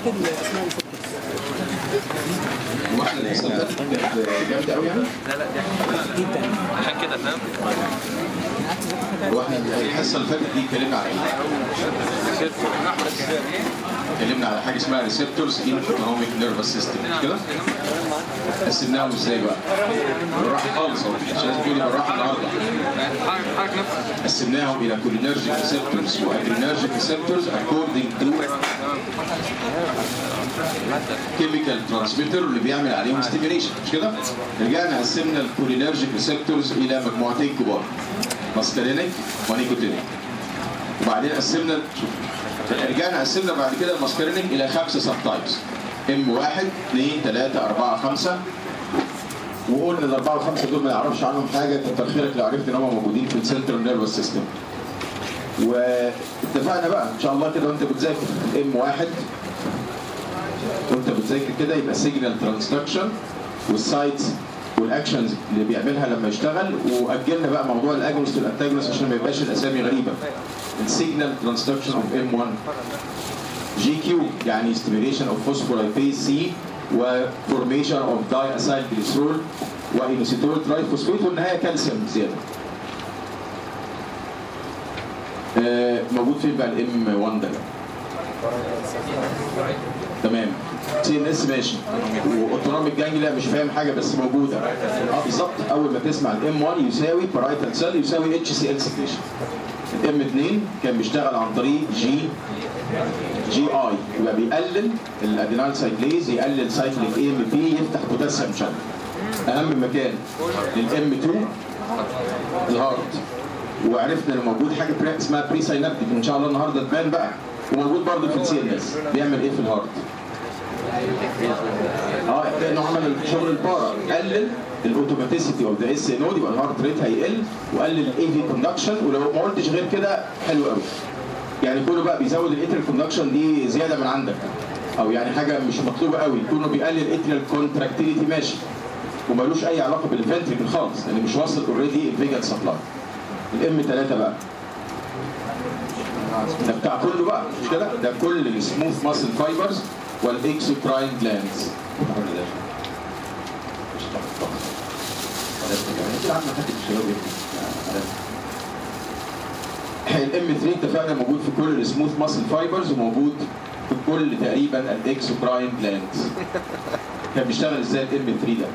كده اسمها ريسبتورز واحنا الحصه اللي فاتت كانت جامده قوي يعني لا لا دي عشان كده جدا عشان كده فاهم واحنا الحصه اللي فاتت دي اتكلمنا على ايه؟ اتكلمنا على حاجه اسمها ريسبتورز ان اوتونوميك نيرفس سيستم مش كده؟ قسمناهم ازاي بقى؟ بالراحه خالص هو مش لازم تقولي بالراحه النهارده حرك حرك نفسك قسمناهم الى كولينرجيك ريسبتورز وادرينرجيك ريسبتورز according to كيميكال ترانسميتر اللي بيعمل عليهم ستيميليشن مش كده؟ رجعنا قسمنا الكولينرجيك ريسبتورز الى مجموعتين كبار ماسكارينيك ونيكوتينيك وبعدين قسمنا رجعنا قسمنا بعد كده الماسكارينيك الى خمسه سب تايبس ام 1 2 3 4 5 وقلنا الاربعه والخمسه دول ما يعرفش عنهم حاجه كتر خيرك لو عرفت ان هم موجودين في السنترال نيرفس سيستم واتفقنا بقى ان شاء الله كده وانت بتذاكر ام واحد وانت بتذاكر كده يبقى سيجنال ترانسدكشن والسايتس والاكشنز اللي بيعملها لما يشتغل واجلنا بقى موضوع الاجونست والانتاجونست عشان ما يبقاش الاسامي غريبه السيجنال ترانسدكشن اوف ام 1 جي كيو يعني ستيميليشن اوف فوسفولايبيز سي وفورميشن اوف داي اسايل جليسرول وانوسيتول ترايفوسفيت والنهايه كالسيوم زياده آه، موجود فين بقى الام 1 ده تمام سي ان اس ماشي واوتونوميك جانجليا مش فاهم حاجه بس موجوده اه بالظبط اول ما تسمع الام 1 يساوي بارايتال سيل يساوي اتش سي ال سكريشن الام 2 كان بيشتغل عن طريق جي جي اي يبقى بيقلل الادينال سايكليز يقلل سايكليك اي ام بي يفتح بوتاسيوم شانل اهم مكان للام 2 الهارت وعرفنا ان موجود حاجه بري اسمها بري ساينابتيك ان شاء الله النهارده تبان بقى وموجود برضه في السي ان اس بيعمل ايه في الهارت؟ اه لانه عمل شغل البارا قلل الاوتوماتيسيتي اوف ذا اس ان او يبقى الهارت ريت هيقل وقلل الاي في كوندكشن ولو ما قلتش غير كده حلو قوي يعني كله بقى بيزود الاتريال كوندكشن دي زياده من عندك او يعني حاجه مش مطلوبه قوي كونه بيقلل الاتريال كونتراكتيليتي ماشي ومالوش اي علاقه بالفنتريكل خالص لان مش واصل اوريدي الفيجال سبلاي الام 3 بقى ده بتاع كله بقى مش كده ده كل السموث ماسل فايبرز والاكسوكراين جلاندز الام 3 اتفقنا موجود في كل السموث ماسل فايبرز وموجود في كل تقريبا الاكسوكراين جلاندز كان بيشتغل ازاي الام 3 ده؟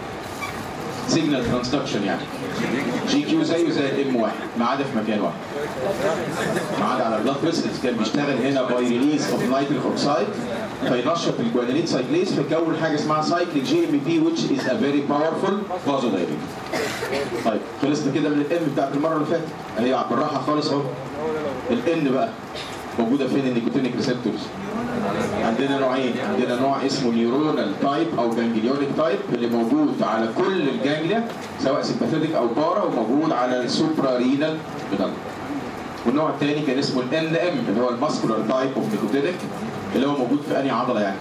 سيجنال ترانسدكشن يعني جي كيو زيه زي الام واحد ما عدا في مكان واحد ما عدا على البلاد فيسلز كان بيشتغل هنا باي ريليز اوف نيتريك اوكسايد فينشط الجوانيلين سايكليز فيكون حاجه اسمها سايكليك جي ام بي which is a very powerful vasodilator طيب خلصنا كده من الام بتاعت المره اللي فاتت هي بالراحه خالص اهو الان بقى موجوده فين النيكوتينيك ريسبتورز عندنا نوعين عندنا نوع اسمه نيورونال تايب او جانجليونيك تايب اللي موجود على كل الجانجليا سواء سيمباثيتك او بارا وموجود على السوبرا رينال بتاعنا والنوع الثاني كان اسمه الان ام اللي هو الماسكولار تايب اوف نيكوتينيك اللي هو موجود في انهي عضله يعني؟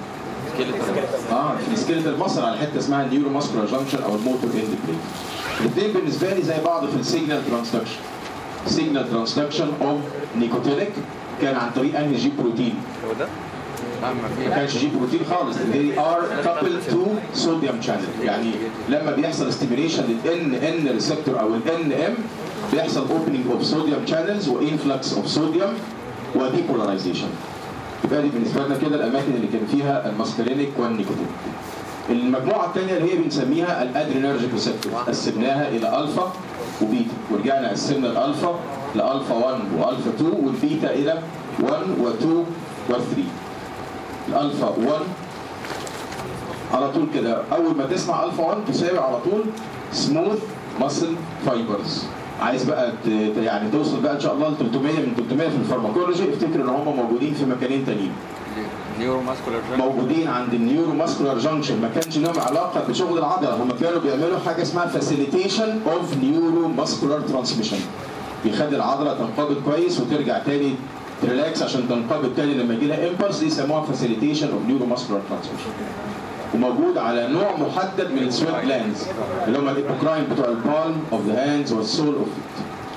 اه في السكيلتال مصر على حته اسمها النيورو ماسكولار جانكشن او الموتور اند بليت الاثنين بالنسبه لي زي بعض في السيجنال ترانسدكشن سيجنال ترانسدكشن اوف نيكوتينيك كان عن طريق انهي جي بروتين هو ده؟ اه ما ما كانش جي بروتين خالص they are coupled to sodium channel يعني لما بيحصل stimulation لل ان ريسبتور او ال ام بيحصل opening of sodium channels وانفلكس of sodium وديبولاريزيشن يبقى دي بالنسبه لنا كده الاماكن اللي كان فيها الماسكارينيك والنيكوتين المجموعه الثانيه اللي هي بنسميها الادرينرجيك ريسبتور قسمناها الى الفا وبيتا ورجعنا قسمنا الالفا لالفا 1 والفا 2 والبيتا الى 1 و2 و3 الالفا 1 على طول كده اول ما تسمع الفا 1 تساوي على طول سموث ماسل فايبرز عايز بقى ت- ت- يعني توصل بقى ان شاء الله ل 300 من 300 في الفارماكولوجي افتكر ان هم موجودين في مكانين تانيين نيورو ماسكولار موجودين عند النيورو ماسكولار جانكشن ما كانش لهم علاقه بشغل العضله هم كانوا بيعملوا حاجه اسمها فاسيليتيشن اوف نيورو ماسكولار ترانسميشن بيخلي العضله تنقبض كويس وترجع تاني تريلاكس عشان تنقبض تاني لما يجي لها امبلس دي يسموها فاسيليتيشن اوف نيورو ماسكولار ترانسميشن وموجود على نوع محدد من السويت جلاندز اللي هم الايبوكراين بتوع البالم اوف ذا هاندز والسول اوف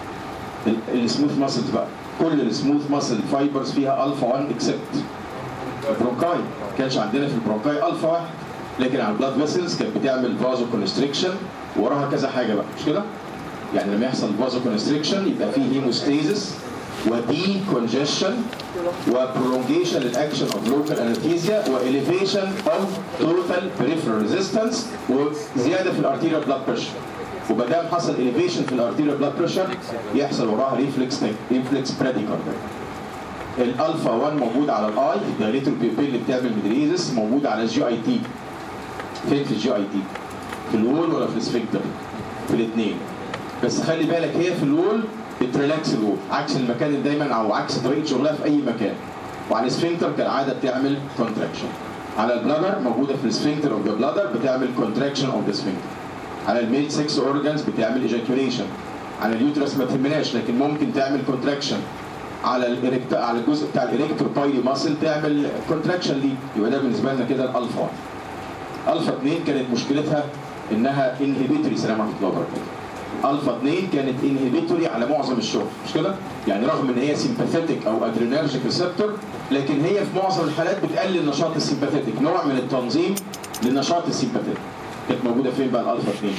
السموث ماسلز بقى كل السموث ماسل فايبرز فيها الفا 1 اكسبت البرونكاي ما كانش عندنا في البرونكاي الفا واحد لكن على البلاد فيسلز كانت بتعمل فازو كونستريكشن وراها كذا حاجه بقى مش كده؟ يعني لما يحصل فازو كونستريكشن يبقى فيه هيموستيزس ودي كونجيشن وبرولونجيشن للاكشن اوف لوكال انستيزيا واليفيشن اوف توتال بريفرال ريزيستنس وزياده في الارتيريال بلاد بريشر وما حصل اليفيشن في الارتيريال بلاد بريشر يحصل وراها ريفلكس ريفلكس براديكارديا الالفا 1 موجود على الاي الدايليتور بيبيل اللي بتعمل ميدريزس موجود على الجي اي تي فين في الجي اي تي في الوول ولا في السفنكتر في الاثنين بس خلي بالك هي في الوول بتريلاكس الوول عكس المكان اللي دايما او عكس طريقه شغلها في اي مكان وعلى السفنكتر كالعاده بتعمل كونتراكشن على البلادر موجوده في السفنكتر اوف ذا بلادر بتعمل كونتراكشن اوف ذا سفنكتر على الميل 6 اورجانز بتعمل ايجاكيوليشن على اليوترس ما تهمناش لكن ممكن تعمل كونتراكشن على الإريكت... على الجزء بتاع الاريكتور بايلي ماسل تعمل كونتراكشن ليه يبقى ده بالنسبه لنا كده الالفا 1 الفا 2 كانت مشكلتها انها انهبيتوري سلام ورحمه الله وبركاته الفا 2 كانت انهبيتوري على معظم الشغل مش كده؟ يعني رغم ان هي سيمباثيتك او ادرينرجيك ريسبتور لكن هي في معظم الحالات بتقلل نشاط السيمباثيتك نوع من التنظيم لنشاط السيمباثيتك كانت موجوده فين بقى الالفا 2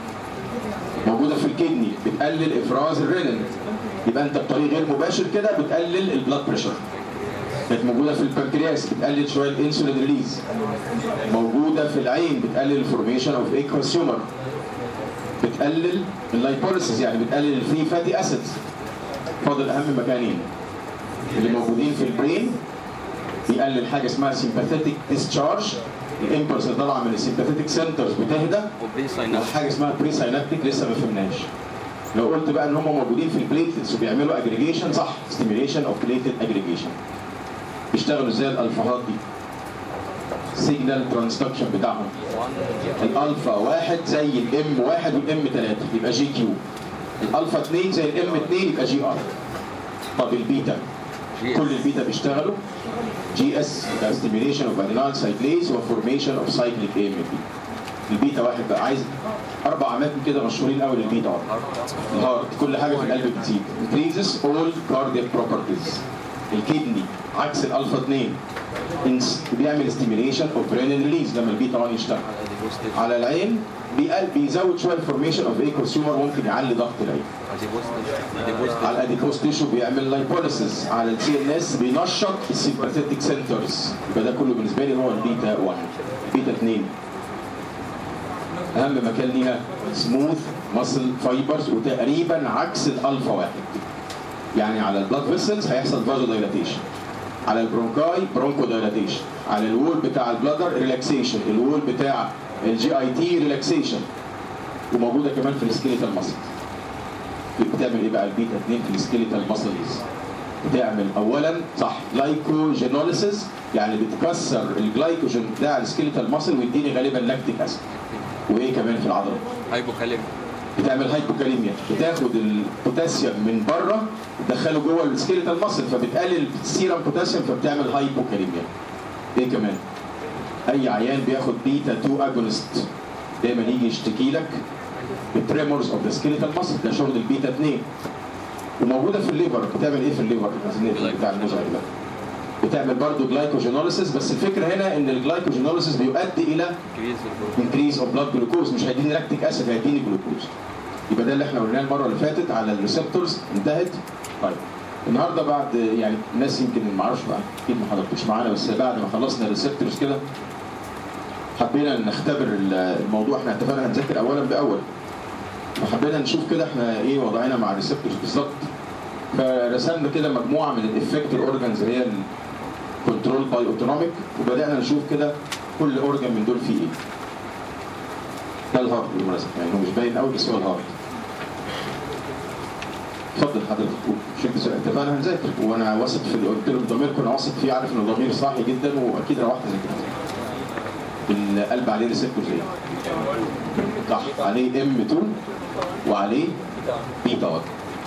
موجوده في الكدني بتقلل افراز الرينين يبقى انت بطريق غير مباشر كده بتقلل البلاد بريشر كانت موجوده في البنكرياس بتقلل شويه الانسولين ريليز موجوده في العين بتقلل الفورميشن اوف ايكوس هيومر بتقلل اللايبوليسيس يعني بتقلل الفري فاتي اسيدز فاضل اهم مكانين اللي موجودين في البرين بيقلل حاجه اسمها سيمباثيتك ديسشارج الامبلس اللي طالعه من السيمباثيتك سنترز بتهدى وبري ساينابس وحاجه اسمها بري ساينابتيك لسه ما فهمناش لو قلت بقى ان هم موجودين في البليتلتس وبيعملوا اجريجيشن صح ستيميليشن اوف بليتلت اجريجيشن بيشتغلوا ازاي الالفاهات دي سيجنال ترانسدكشن بتاعهم الالفا واحد زي الام واحد والام ثلاثة يبقى جي كيو الالفا اثنين زي الام اثنين يبقى جي ار طب البيتا كل البيتا بيشتغلوا جي اس يبقى ستيميليشن اوف ادينال سايكليز وفورميشن اوف سايكليك اي ام بي البيتا واحد بقى عايز اربع اماكن كده مشهورين قوي للبيتا واحد الهارت كل حاجه في القلب بتزيد increases all cardiac properties الكدني عكس الالفا 2 إنس- بيعمل ستيميليشن اوف برينين ريليز لما البيتا 1 يشتغل على العين بيقل بيزود شويه الفورميشن اوف اي كونسيومر ممكن يعلي ضغط العين على الاديبوز تيشو بيعمل لايبوليسيس على السي ان اس بينشط السيمباثيتك سنترز يبقى ده كله بالنسبه لي هو البيتا 1 بيتا 2 اهم مكان ليها سموث ماسل فايبرز وتقريبا عكس الالفا واحد يعني على البلاد فيسلز هيحصل فازو دايلاتيشن على البرونكاي برونكو دايلاتيشن على الوول بتاع البلادر ريلاكسيشن الوول بتاع الجي اي تي ريلاكسيشن وموجوده كمان في السكيليتال ماسل بتعمل ايه بقى البيتا 2 في السكيليتال ماسلز بتعمل اولا صح جلايكوجينوليسيس يعني بتكسر الجلايكوجين بتاع السكيليتال ماسل ويديني غالبا لاكتيك اسيد وايه كمان في العضله هايبوكاليم بتعمل هايبوكاليميا بتاخد البوتاسيوم من بره تدخله جوه السكيليتال ماسل فبتقلل السيرم بوتاسيوم فبتعمل هايبوكاليميا ايه كمان اي عيان بياخد بيتا 2 اجونست دايما يجي يشتكي لك التريمورز اوف ذا سكيليتال ماسل ده شغل البيتا 2 وموجوده في الليفر بتعمل ايه في الليفر بتاع المزعج ده بتعمل برضه جلايكوجينوليسيس بس الفكره هنا ان الجلايكوجينوليسيس بيؤدي الى انكريز اوف بلاد جلوكوز مش هيديني لاكتيك اسيد هيديني جلوكوز يبقى ده اللي احنا قلناه المره اللي فاتت على الريسبتورز انتهت طيب النهارده بعد يعني الناس يمكن ما اعرفش بقى اكيد ما حضرتوش معانا بس بعد ما خلصنا الريسبتورز كده حبينا نختبر الموضوع احنا اتفقنا هنذاكر اولا باول فحبينا نشوف كده احنا ايه وضعنا مع الريسبتورز بالظبط فرسمنا كده مجموعه من الافكتور اورجانز اللي هي الكنترول باي اوتونوميك وبدانا نشوف كده كل اورجان من دول فيه ايه ده الهارت بالمناسبه يعني هو مش باين قوي بس هو الهارت اتفضل حضرتك قول مش انت اتفقنا هنذاكر وانا واثق في اللي قلت له ضميركم انا واثق فيه عارف ان الضمير صاحي جدا واكيد روحت ذاكرت القلب عليه ريسبتور زي صح عليه ام 2 وعليه بيتا 1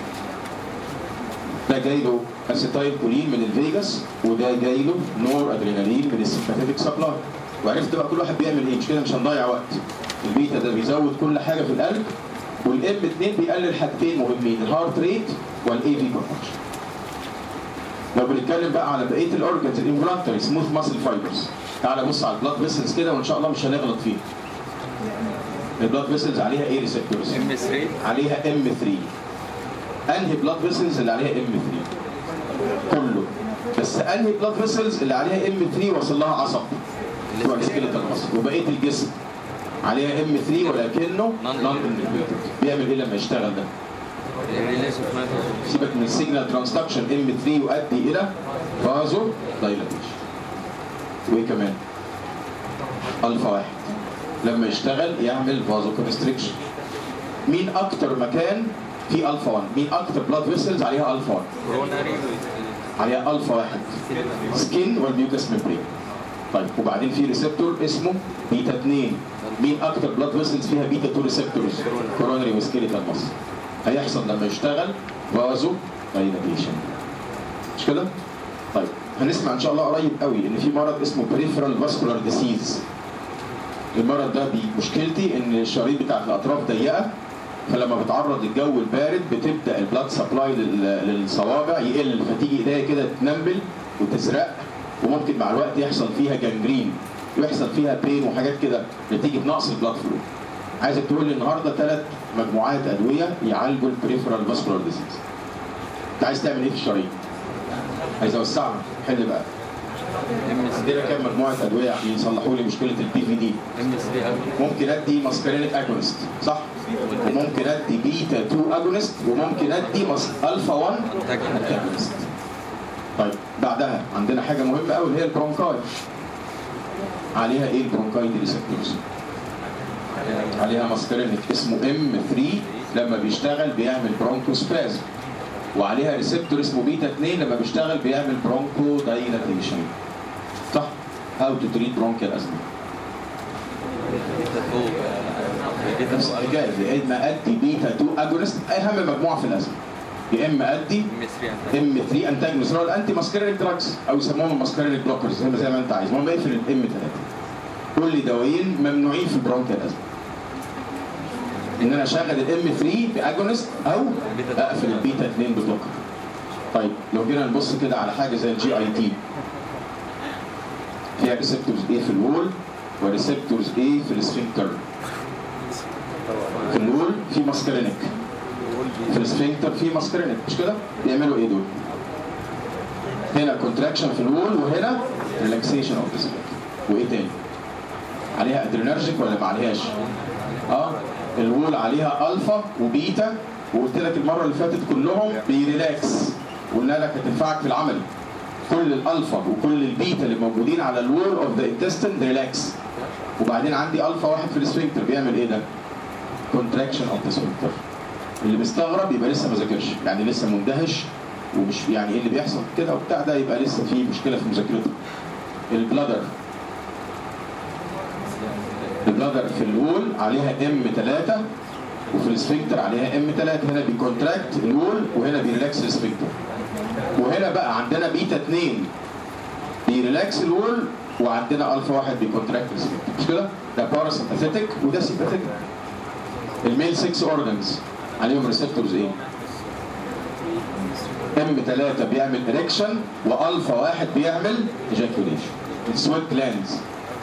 ده جاي له اسيتايل كولين من الفيجاس وده جاي له نور ادرينالين من السيمباثيتك سبلاي وعرفت بقى كل واحد بيعمل ايه مش كده مش هنضيع وقت البيتا ده بيزود كل حاجه في القلب والام 2 بيقلل حاجتين مهمين الهارت ريت والاي في كونتراكشن لو بنتكلم بقى على بقيه الاورجنز الانفلانتري سموث ماسل فايبرز تعال بص على البلاد فيسلز كده وان شاء الله مش هنغلط فيه البلاد فيسلز عليها ايه ريسبتورز ام 3 عليها ام 3 انهي بلاد فيسلز اللي عليها ام 3 كله بس انهي بلاد فيسلز اللي عليها ام 3 وصل لها عصب اللي هو السكيلتال ماسل وبقيه الجسم عليها ام 3 ولكنه Non- نون بيعمل ايه لما يشتغل ده؟ ريليز اوف نيتروجين سيبك من السيجنال ترانسدكشن ام 3 يؤدي الى فازو دايلاتيشن وايه كمان؟ الفا واحد لما يشتغل يعمل فازو كونستريكشن مين اكتر مكان فيه الفا 1 مين اكتر بلاد فيسلز عليها الفا 1 كوروناري عليها الفا واحد سكين والميوكس ميمبرين طيب وبعدين في ريسبتور اسمه بيتا 2 مين اكتر بلاد فيسلز فيها بيتا 2 ريسبتورز كورونري وسكيليتال ماسل هيحصل لما يشتغل فازو دايلاتيشن مش كده طيب هنسمع ان شاء الله قريب قوي ان في مرض اسمه بريفرال فاسكولار ديسيز المرض ده بي- مشكلتي ان الشرايين بتاعت الاطراف ضيقه فلما بتعرض للجو البارد بتبدا البلاد سبلاي للصوابع يقل فتيجي ايديا كده تنمل وتزرق وممكن مع الوقت يحصل فيها جنجرين ويحصل فيها بين وحاجات كده نتيجه نقص البلاد فلو عايزك تقول لي النهارده ثلاث مجموعات ادويه يعالجوا البريفرال فاسكولار ديسيز انت عايز تعمل ايه في الشرايين؟ عايز اوسعها حل بقى ام عندنا كام مجموعه ادويه يصلحوا لي مشكله البي في دي ام 3 ممكن ادي ماسكارينيك اجونست صح وممكن ادي بيتا 2 اجونست وممكن ادي مس... الفا 1 اجونست طيب بعدها عندنا حاجه مهمه قوي اللي هي البرونكاي عليها ايه البرونكاي دي ريسبتورز عليها ماسكارينيك اسمه ام 3 لما بيشتغل بيعمل برونكوسبازم وعليها ريسبتور اسمه بيتا 2 لما بيشتغل بيعمل برونكو دايلاتيشن صح هاو تو تريت برونكيال ازمه بيتا نفس 2 الحكايه يا اما ادي بيتا 2 اجونست اهم مجموعه في الازمه يا اما ادي ام 3 ام 3 انتاجونست اللي هو الانتي ماسكرينيك دراجز او يسموهم الماسكرينيك بلوكرز زي ما زي ما انت عايز المهم اقفل الام 3 كل دوايين ممنوعين في البرونكيال ازمه ان انا اشغل الام 3 باجونست او اقفل البيتا 2 ببلوكر طيب لو جينا نبص كده على حاجه زي الجي اي تي فيها ريسبتورز ايه في الوول وريسبتورز ايه في السفنكتر في الوول في ماسكرينيك في السفنكتر في ماسكرينيك مش كده؟ بيعملوا ايه دول؟ هنا كونتراكشن في الوول وهنا ريلاكسيشن اوف ذا وايه تاني؟ عليها ادرينرجيك ولا ما عليهاش؟ اه الوول عليها الفا وبيتا وقلت لك المره اللي فاتت كلهم بيريلاكس قلنا لك هتنفعك في العمل كل الالفا وكل البيتا اللي موجودين على الوول اوف ذا انتستين ريلاكس وبعدين عندي الفا واحد في السفنكتر بيعمل ايه ده؟ كونتراكشن اوف ذا سفنكتر اللي مستغرب يبقى لسه ما ذاكرش يعني لسه مندهش ومش يعني ايه اللي بيحصل كده وبتاع ده يبقى لسه في مشكله في مذاكرته البلادر البلادر في الوول عليها ام 3 وفي السفنكتر عليها ام 3 هنا بيكونتراكت الوول وهنا بيريلاكس السفنكتر وهنا بقى عندنا بيتا 2 بيريلاكس الوول وعندنا الفا واحد بيكونتراكت السفنكتر مش كده؟ ده باراسمباثيتك وده سيمباثيتك الميل 6 اورجنز عليهم ريسبتورز ايه؟ ام 3 بيعمل اريكشن والفا واحد بيعمل ايجاكوليشن السويت جلاندز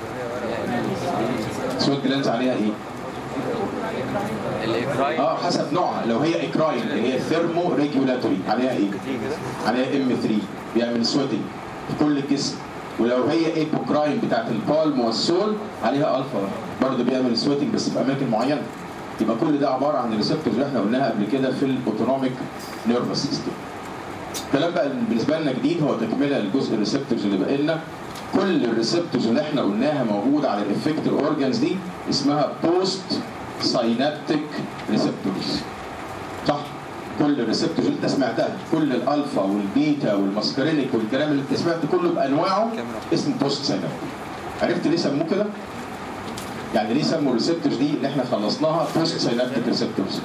السويت جلاندز عليها ايه؟ الاكراين اه حسب نوعها لو هي اكراين اللي هي ثيرمو ريجولاتوري عليها ايه؟ عليها ام 3 بيعمل سويتنج في كل الجسم ولو هي ايبوكراين بتاعت البالم والسول عليها الفا برضه بيعمل سويتنج بس في اماكن معينه يبقى كل ده عباره عن الريسبتورز اللي احنا قلناها قبل كده في الاوتونوميك نيرفس سيستم الكلام بقى اللي بالنسبه لنا جديد هو تكمله لجزء الريسبتورز اللي بقى لنا كل الريسبتورز اللي احنا قلناها موجوده على الافكتور اورجانز دي اسمها بوست ساينابتيك ريسبتورز صح كل الريسبتورز اللي انت سمعتها كل الالفا والبيتا والماسكرينيك والكلام اللي انت سمعته كله بانواعه اسمه بوست ساينابتيك عرفت ليه سموه كده؟ يعني ليه سموا الريسبتورز دي اللي احنا خلصناها بوست ساينابتيك ريسبتورز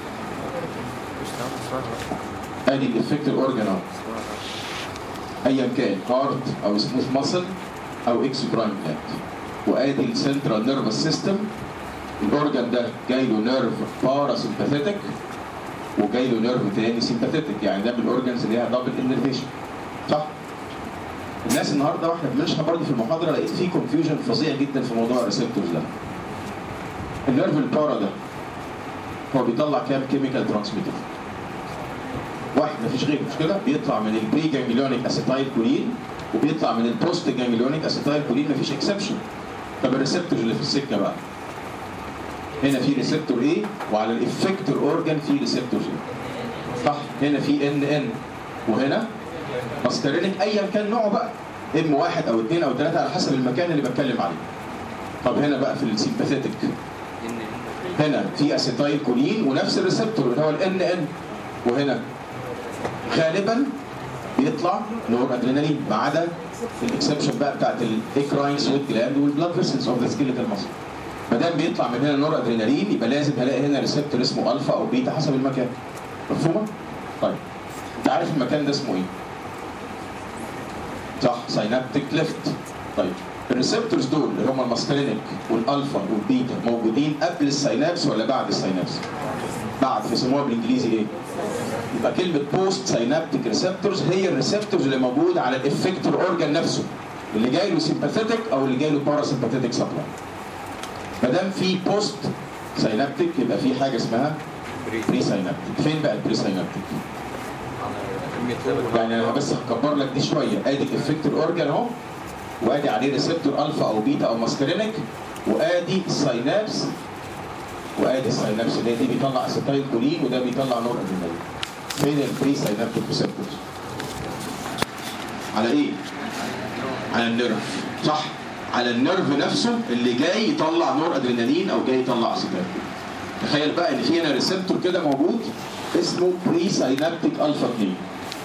ادي الافكتور اورجان اهو ايا كان هارت او سموث ماسل او اكسوكراين جلاند وادي السنترال نيرفس سيستم الاورجان ده جاي له نيرف باراسمباثيتك وجاي له نيرف تاني سمباثيتك يعني ده من الاورجانز اللي ليها دبل انرفيشن صح الناس النهارده واحنا بنشرح برضه في المحاضره لقيت في كونفيوجن فظيع جدا في موضوع الريسبتورز ده النيرف البارا ده هو بيطلع كام كيميكال ترانسميتر واحد مفيش غيره مش كده بيطلع من البري جانجليونيك اسيتايل كولين وبيطلع من البوست جانجليونيك اسيتايل كولين مفيش اكسبشن طب الريسبتور اللي في السكه بقى هنا في ريسبتور ايه وعلى الافكتور اورجان في ريسبتور ايه صح هنا في ان ان وهنا ماسكارينيك ايا كان نوعه بقى ام واحد او اثنين او ثلاثه على حسب المكان اللي بتكلم عليه طب هنا بقى في السيمباثيتك ان هنا في اسيتايل كولين ونفس الريسبتور اللي هو الان ان وهنا غالبا بيطلع نور ادرينالين ما عدا الاكسبشن بقى بتاعت الاكراين سويت جلاند والبلاد فيسلز اوف ذا سكيلتال ماسل ما دام بيطلع من هنا نور ادرينالين يبقى لازم هلاقي هنا ريسبتور اسمه الفا او بيتا حسب المكان مفهومه؟ طيب انت عارف المكان ده اسمه ايه؟ صح ساينابتيك ليفت طيب الريسبتورز دول اللي هم الماسكرينيك والالفا والبيتا موجودين قبل الساينابس ولا بعد الساينابس؟ بعد فيسموها بالانجليزي ايه؟ يبقى كلمه بوست ساينابتيك ريسبتورز هي الريسبتورز اللي موجوده على الافكتور اورجان نفسه اللي جاي له سيمباثيتك او اللي جاي له باراسيمباثيتك سبلاي ما دام في بوست ساينابتيك يبقى في حاجه اسمها بري ساينابتيك فين بقى البري ساينابتيك؟ يعني انا بس هكبر لك دي شويه ادي الافكتور اورجان اهو وادي عليه ريسبتور الفا او بيتا او ماسكرينيك وادي الساينابس وادي الساينابس اللي هي دي بيطلع اسيتايل كولين وده بيطلع نور ادرينالين فين البري ساينابتيك ريسبتورز على ايه على النيرف صح على النيرف نفسه اللي جاي يطلع نور ادرينالين او جاي يطلع اسيتايل تخيل بقى ان في هنا ريسبتور كده موجود اسمه بري ساينابتيك الفا 2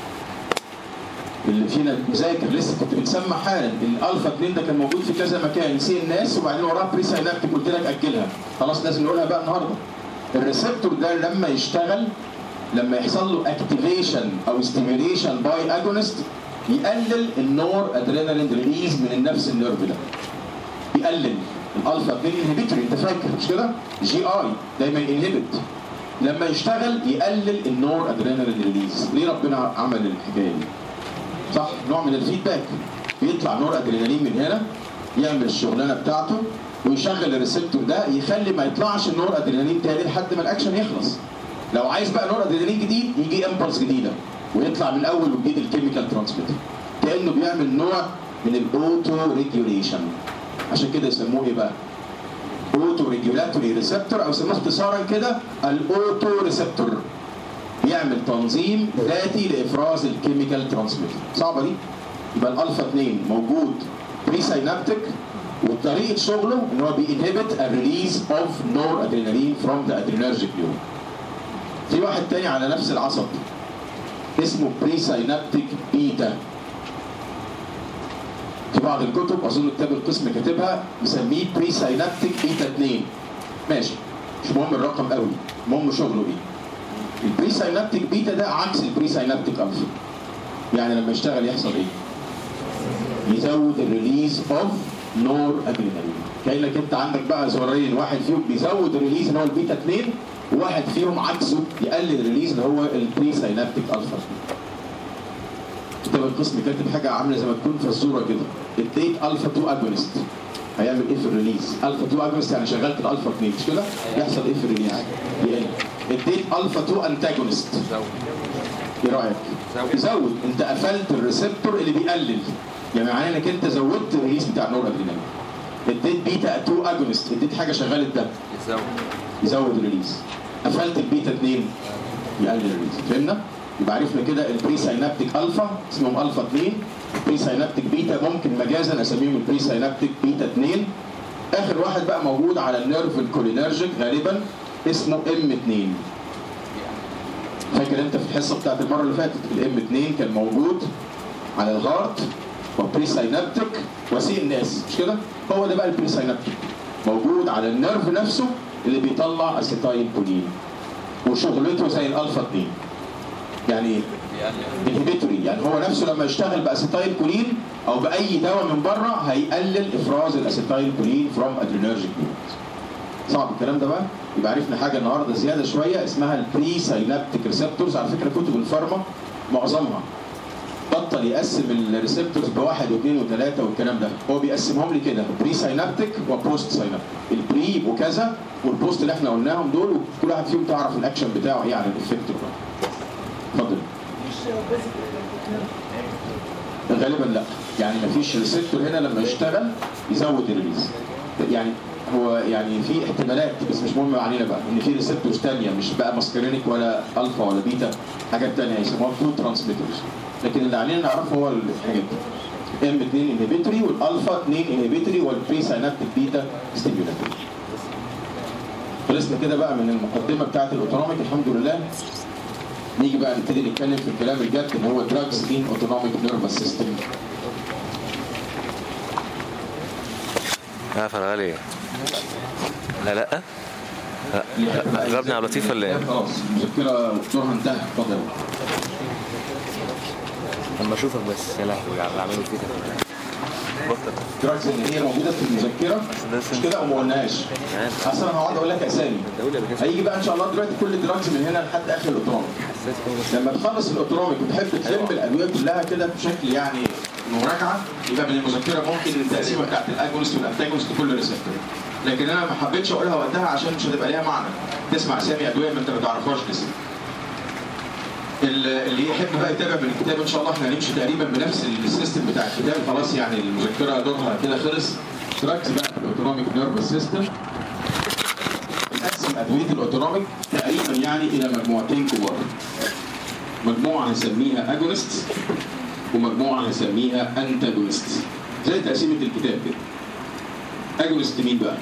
اللي فينا مذاكر لسه كنت بتسمع حالا الالفا 2 ده كان موجود في كذا مكان نسي الناس وبعدين وراه بري ساينابتيك قلت لك اجلها خلاص لازم نقولها بقى النهارده الريسبتور ده لما يشتغل لما يحصل له اكتيفيشن او ستيميوليشن باي اجونست يقلل النور ادرينالين ريليز من نفس النيرف ده يقلل الالفا 2 انهبيتوري انت فاكر مش كده؟ جي اي دايما انهبت لما يشتغل يقلل النور ادرينالين ريليز ليه ربنا عمل الحكايه دي؟ صح نوع من الفيدباك بيطلع نور ادرينالين من هنا يعمل الشغلانه بتاعته ويشغل الريسبتور ده يخلي ما يطلعش النور ادرينالين تاني لحد ما الاكشن يخلص لو عايز بقى نور ادرينالين جديد يجي امبلس جديده ويطلع من اول وجديد الكيميكال ترانسميتر كانه بيعمل نوع من الاوتو ريجوليشن عشان كده يسموه ايه بقى؟ اوتو ريجولاتوري ريسبتور او يسموه اختصارا كده الاوتو ريسبتور يعمل تنظيم ذاتي لافراز الكيميكال ترانسميتر صعبه دي يبقى الالفا 2 موجود بري ساينابتيك وطريقه شغله ان هو بينهبت الريليز اوف نور ادرينالين فروم ذا ادرينرجيك نيورون في واحد تاني على نفس العصب اسمه بري ساينابتيك بيتا في بعض الكتب اظن كتاب القسم كاتبها مسميه بري ساينابتيك بيتا 2 ماشي مش مهم الرقم قوي المهم شغله ايه البري ساينابتيك بيتا ده عكس البري ساينابتيك الفا يعني لما يشتغل يحصل ايه يزود الريليز اوف نور ادرينالين كانك انت عندك بقى زرارين واحد فيهم بيزود الريليز اللي هو البيتا 2 وواحد فيهم عكسه يقلل الريليز اللي هو البري ساينابتيك الفا كتاب القسم كاتب حاجه عامله زي ما تكون فزوره كده اديت الفا 2 اجونست هيعمل ايه في الريليز؟ الفا 2 اجونست يعني شغلت الالفا 2 مش كده؟ يحصل ايه في الريليز؟ يقل اديت الفا 2 انتاجونست ايه رايك؟ يزود انت قفلت الريسبتور اللي بيقلل يعني معناه انك انت زودت الريليز بتاع النور ادرينالين اديت بيتا 2 اجونست اديت حاجه شغلت ده يزود يزود الريليز قفلت البيتا 2 يقلل الريليز فهمنا؟ يبقى عرفنا كده البري ساينابتيك الفا اسمهم الفا 2 البري ساينابتيك بيتا ممكن مجازا اسميهم البري ساينابتيك بيتا 2 اخر واحد بقى موجود على النيرف الكولينرجيك غالبا اسمه ام 2 فاكر انت في الحصه بتاعت المره اللي فاتت الام 2 كان موجود على الهارت وبري ساينابتيك وسي ان اس مش كده؟ هو ده بقى البري ساينابتيك موجود على النيرف نفسه اللي بيطلع اسيتايل كولين وشغلته زي الالفا 2 يعني ايه؟ انهبيتوري يعني هو نفسه لما يشتغل باسيتايل كولين او باي دواء من بره هيقلل افراز الاسيتايل كولين فروم ادرينرجيك نيورونز صعب الكلام ده بقى يبقى عرفنا حاجه النهارده زياده شويه اسمها البري ساينابتيك ريسبتورز على فكره كتب الفارما معظمها بطل يقسم الريسبتورز بواحد واثنين وثلاثه والكلام ده هو بيقسمهم لي كده بري ساينابتيك وبوست ساينابتيك البري يبقوا كذا والبوست اللي احنا قلناهم دول وكل واحد فيهم تعرف الاكشن بتاعه ايه على الافكتور اتفضل غالبا لا يعني مفيش ريسبتور هنا لما يشتغل يزود الريليز يعني هو يعني في احتمالات بس مش مهم علينا بقى ان في ريسبتورز ثانيه مش بقى ماسكرينيك ولا الفا ولا بيتا حاجات ثانيه يسموها تو ترانسميترز لكن اللي علينا نعرفه هو الحاجات دي ام 2 انهبيتوري والالفا 2 انهبيتوري والبري ساينابتيك بيتا ستيمولاتوري خلصنا كده بقى من المقدمه بتاعت الاوتونوميك الحمد لله نيجي بقى نبتدي نتكلم في الكلام الجد اللي هو دراجز ان اوتونوميك نيرفس سيستم ها فرغالي لا لا لا جربني على لطيف ولا ايه؟ خلاص المذكره دورها انتهى اتفضل لما اشوفك بس يا لهوي على اللي عملوا فيك دراجز اللي هي موجوده في المذكره مش كده وما قلناهاش اصل انا هقعد اقول لك اسامي هيجي بقى ان شاء الله دلوقتي كل دراجز من هنا لحد اخر الاوتونوميك لما تخلص الاوتونوميك وتحب تلم الادويه كلها كده بشكل يعني مراجعه يبقى من المذكره ممكن التقسيمه بتاعت الاجونست والانتاجونست كل ريسبتور لكن انا ما حبيتش اقولها وقتها عشان مش هتبقى ليها معنى تسمع اسامي ادويه ما انت ما تعرفهاش لسه اللي يحب بقى يتابع من الكتاب ان شاء الله احنا هنمشي تقريبا بنفس السيستم بتاع الكتاب خلاص يعني المذكره دورها كده خلص تراكز بقى في الاوتونوميك نيرفس سيستم نقسم ادويه الاوتونوميك تقريبا يعني الى مجموعتين كبار مجموعه هنسميها اجونست ومجموعه هنسميها انتاجونست زي تقسيمه الكتاب كده اجونست مين بقى؟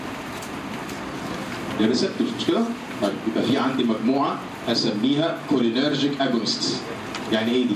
الريسبتورز مش كده؟ طيب يبقى في عندي مجموعه اسميها كولينرجيك اجونست يعني ايه دي؟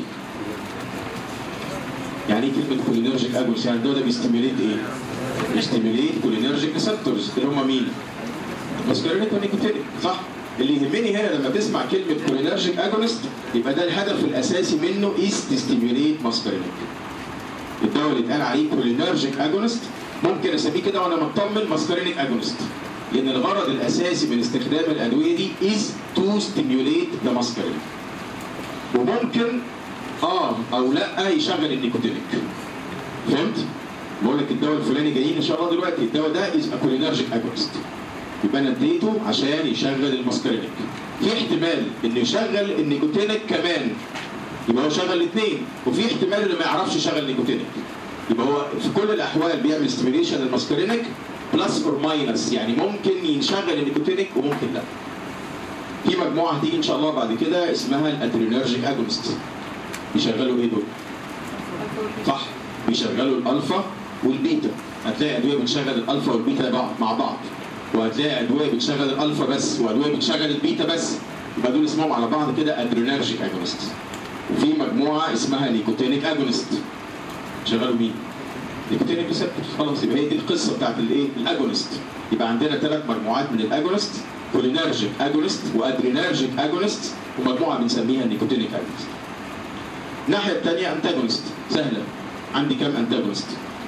يعني ايه كلمه كولينرجيك اجونست؟ يعني ده بيستيميليت ايه؟ بيستيميليت كولينرجيك ريسبتورز اللي هم مين؟ ماسكارينيك ونيكوتينيك صح؟ اللي يهمني هنا لما تسمع كلمه كولينرجيك اجونست يبقى ده الهدف الاساسي منه از تستيميليت ماسكارينيك الدواء اللي اتقال عليه كولينرجيك اجونست ممكن اسميه كده وانا مطمن ماسكارينيك اجونست لان الغرض الاساسي من استخدام الادويه دي is to stimulate the muscarinic وممكن اه او لا يشغل النيكوتينيك فهمت؟ بقول لك الدواء الفلاني جايين ان شاء الله دلوقتي الدواء ده از كولينرجيك اجونست يبقى انا اديته عشان يشغل الماسكارينيك في احتمال انه يشغل النيكوتينيك كمان يبقى هو شغل الاثنين وفي احتمال انه ما يعرفش يشغل نيكوتينيك يبقى هو في كل الاحوال بيعمل ستيميليشن للماسكارينيك بلس اور ماينس يعني ممكن يشغل النيكوتينيك وممكن لا في مجموعه هتيجي ان شاء الله بعد كده اسمها الادرينرجيك اجونست بيشغلوا ايه دول؟ صح بيشغلوا الالفا والبيتا هتلاقي ادويه بتشغل الالفا والبيتا بعض مع بعض وهتلاقي ادويه بتشغل الالفا بس وادويه بتشغل البيتا بس يبقى دول اسمهم على بعض كده ادرينرجيك اجونست وفي مجموعه اسمها نيكوتينيك اجونست شغلوا مين؟ نيكوتينيك ريسبتورز خلاص يبقى هي دي القصه بتاعت الايه؟ الاجونست يبقى عندنا ثلاث مجموعات من الاجونست كولينرجيك اجونست وادرينرجيك اجونست ومجموعه بنسميها نيكوتينيك اجونست. الناحيه الثانيه انتاجونست سهله عندي كام انتاجونست؟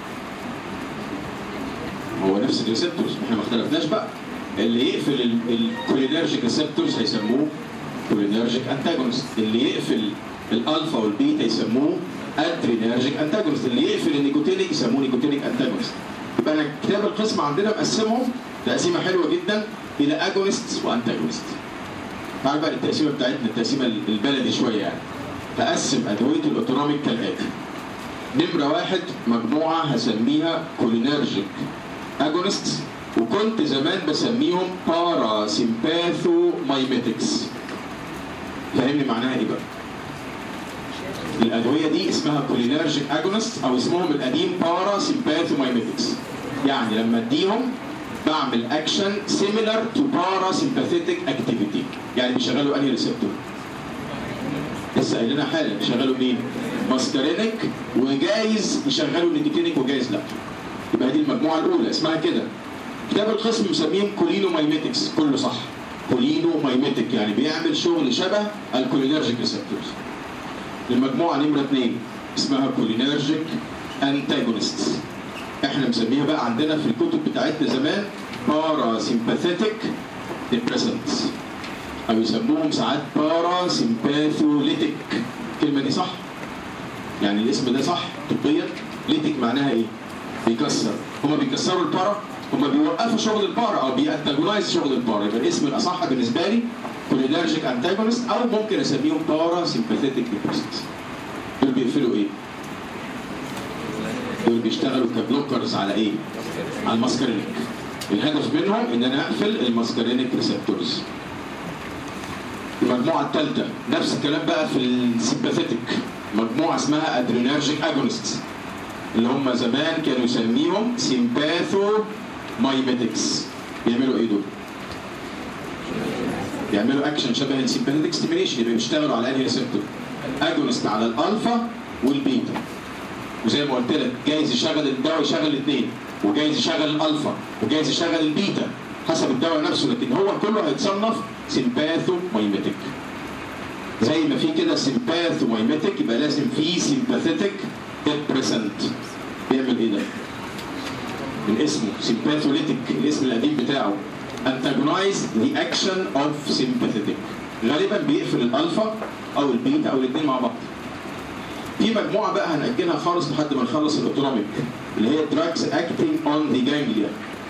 هو نفس الريسبتورز احنا ما اختلفناش بقى اللي يقفل الكولينرجيك ريسبتورز هيسموه كولينرجيك انتاجونست اللي يقفل الالفا والبيتا يسموه ادرينرجيك انتاجونست اللي يقفل النيكوتينيك يسموه نيكوتينيك انتاجونست يبقى انا كتاب القسم عندنا مقسمهم تقسيمه حلوه جدا الى اجونست وانتاجونست تعال بقى التقسيمه بتاعتنا التقسيمه البلدي شويه يعني تقسم ادويه الاوتونوميك كالاتي نمره واحد مجموعه هسميها كولينرجيك اجونست وكنت زمان بسميهم بارا سيمباثو مايميتكس فاهمني معناها ايه بقى؟ الادويه دي اسمها كولينرجيك اجونست او اسمهم القديم بارا سيمباثو مايميتكس يعني لما اديهم بعمل اكشن سيميلر تو بارا سيمباثيتك اكتيفيتي يعني بيشغلوا انهي ريسبتور؟ لسه قايل لنا حالا بيشغلوا مين؟ ماسكارينيك وجايز يشغلوا النيكوتينيك وجايز لا يبقى دي المجموعه الاولى اسمها كده كتاب القسم مسميهم كولينو مايميتكس كله صح كولينو مايميتك يعني بيعمل شغل شبه الكولينرجيك ريسبتورز المجموعه نمره اثنين اسمها كولينرجيك انتاجونست احنا مسميها بقى عندنا في الكتب بتاعتنا زمان بارا سيمباثيتك ديبريسنتس او يسموهم ساعات بارا سيمباثوليتك الكلمه دي صح يعني الاسم ده صح طبيا ليتك معناها ايه؟ بيكسر هما بيكسروا البارا هما بيوقفوا شغل البارا او بيأنتاجونايز شغل البارا يبقى الاسم الاصح بالنسبه لي كولينرجيك انتاجونست او ممكن اسميهم بارا سيمباثيتك ديبريسنس دول بيقفلوا ايه؟ دول بيشتغلوا كبلوكرز على ايه؟ على الماسكارينيك الهدف منهم ان انا اقفل الماسكارينيك ريسبتورز المجموعه الثالثه نفس الكلام بقى في السيمباثيتك مجموعه اسمها ادرينرجيك اجونست اللي هم زمان كانوا يسميهم سيمباثو مايميتكس بيعملوا ايه دول؟ بيعملوا اكشن شبه السيمباثيتك ستيميليشن يبقى بيشتغلوا على انهي ريسبتور؟ اجونست على الالفا والبيتا وزي ما قلت لك جايز يشغل الدواء يشغل الاثنين وجايز يشغل الالفا وجايز يشغل البيتا حسب الدواء نفسه لكن هو كله هيتصنف سيمباثو مايميتك زي ما في كده سيمباثو مايميتك يبقى لازم في سيمباثيتك ديبريسنت بيعمل ايه ده؟ من اسمه سيمباثوليتك الاسم القديم بتاعه antagonize the action of sympathetic غالبا بيقفل الالفا او البيتا او الاثنين مع بعض في مجموعه بقى هنأجلها خالص لحد ما نخلص الاوتونوميك اللي هي drugs acting on the ganglia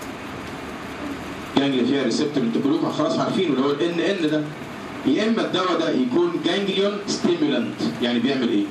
جانجليا فيها ريسبتور انتوا كلكم خلاص عارفينه اللي هو الان ان ده يا اما الدواء ده يكون جانجليون ستيمولانت يعني بيعمل ايه؟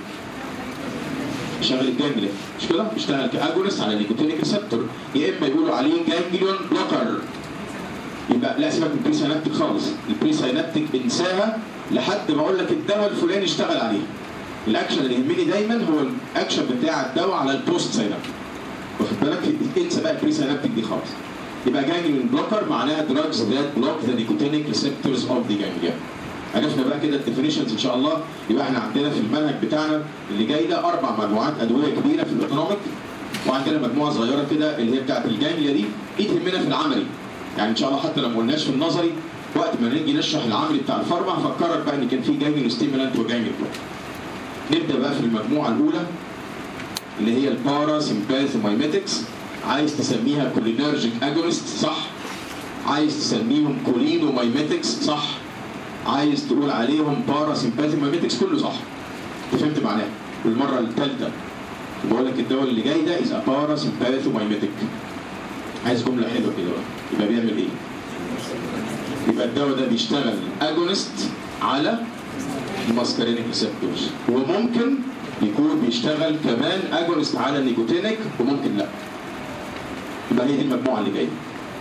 يشغل الجانجليا مش كده؟ بيشتغل كاجونست على النيكوتينيك ريسبتور يا اما يقولوا عليه جانجليون بلوكر يبقى لا سيبك من البري ساينابتيك خالص البري ساينابتيك انساها لحد ما اقول لك الدواء الفلاني اشتغل عليه الاكشن اللي يهمني دايما هو الاكشن بتاع الدواء على البوست ساينابتيك واخد بالك انسى بقى البري ساينابتيك دي خالص يبقى جانجليون بلوكر معناها drugs that block the nicotinic receptors of the ganglia عرفنا بقى كده الديفينيشنز ان شاء الله يبقى احنا عندنا في المنهج بتاعنا اللي جاي ده اربع مجموعات ادويه كبيره في الاوتونوميك وعندنا مجموعه صغيره كده اللي هي بتاعت الجانجليا دي دي تهمنا في العملي يعني ان شاء الله حتى لو ما قلناش في النظري وقت ما نيجي نشرح العملي بتاع الفارما هفكرك بقى ان كان في جانجليون ستيمولانت وجانجليون بلوك نبدا بقى في المجموعه الاولى اللي هي البارا سيمباثومايميتكس عايز تسميها كولينرجيك اجونست صح عايز تسميهم كولينومايميتكس صح عايز تقول عليهم بارا سيمباثومايميتكس كله صح انت فهمت معناه والمره الثالثه بقول لك الدواء اللي جاي ده از بارا سيمباثومايميتك عايز جمله حلوه كده بقى يبقى بيعمل ايه؟ يبقى الدواء ده بيشتغل اجونست على الماسكارينيك ريسبتورز وممكن يكون بيشتغل كمان اجونست على النيكوتينيك وممكن لا يبقى هي دي المجموعه اللي جايه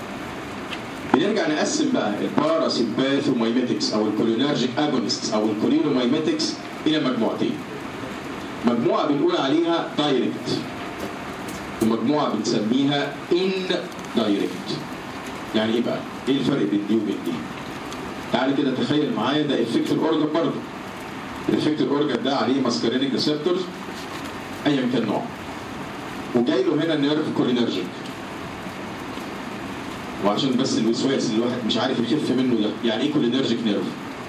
بنرجع نقسم بقى الباراسيمباثومايميتكس او الكولينرجيك اجونستس او الكولينومايميتكس الى مجموعتين مجموعه بنقول عليها دايركت ومجموعه بنسميها ان دايركت يعني ايه بقى؟ ايه الفرق بين دي وبين دي؟ تعالى كده تخيل معايا ده افكت الاورجن برضه الافكت الاورجن ده عليه ماسكارينيك ريسبتورز ايا كان نوعه وجاي له هنا نيرف كولينرجيك وعشان بس الوسواس اللي الواحد مش عارف يخف منه ده يعني ايه كولينرجيك نيرف؟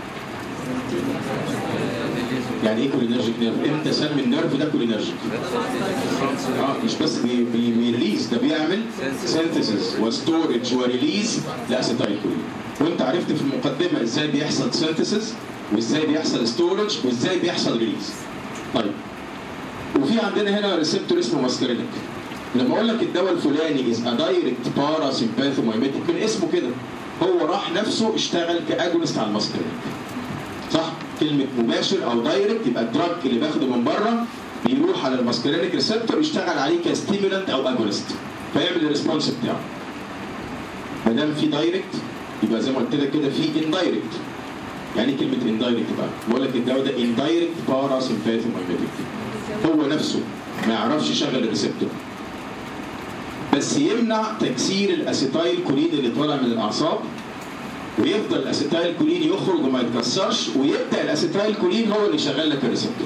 يعني ايه كولينرجيك نيرف؟ امتى اسمي النيرف ده كولينرجيك؟ اه مش بس بي بي بيريليز ده بيعمل سينثيسيس وستورج وريليز لاسيتايل كولين وانت عرفت في المقدمه ازاي بيحصل سينثيسيس وازاي بيحصل ستورج وازاي بيحصل ريليز طيب وفي عندنا هنا ريسبتور اسمه ماسكارينيك لما اقول لك الدواء الفلاني از ا دايركت بارا سيمباثومايميتيك من اسمه كده هو راح نفسه اشتغل كاجونست على الماسكارينيك صح كلمه مباشر او دايركت يبقى الدراج اللي باخده من بره بيروح على الماسكارينيك ريسبتور يشتغل عليه كستيمولانت او اجونست فيعمل الريسبونس بتاعه ما دام في دايركت يبقى زي ما قلت لك كده في اندايركت يعني ايه كلمه اندايركت بقى بقول لك الدواء ده اندايركت بارا سيمباثومايميتيك هو نفسه ما يعرفش يشغل الريسبتور بس يمنع تكسير الاسيتايل كولين اللي طالع من الاعصاب ويفضل الاسيتايل كولين يخرج وما يتكسرش ويبدا الاسيتايل كولين هو اللي يشغل لك الريسبتور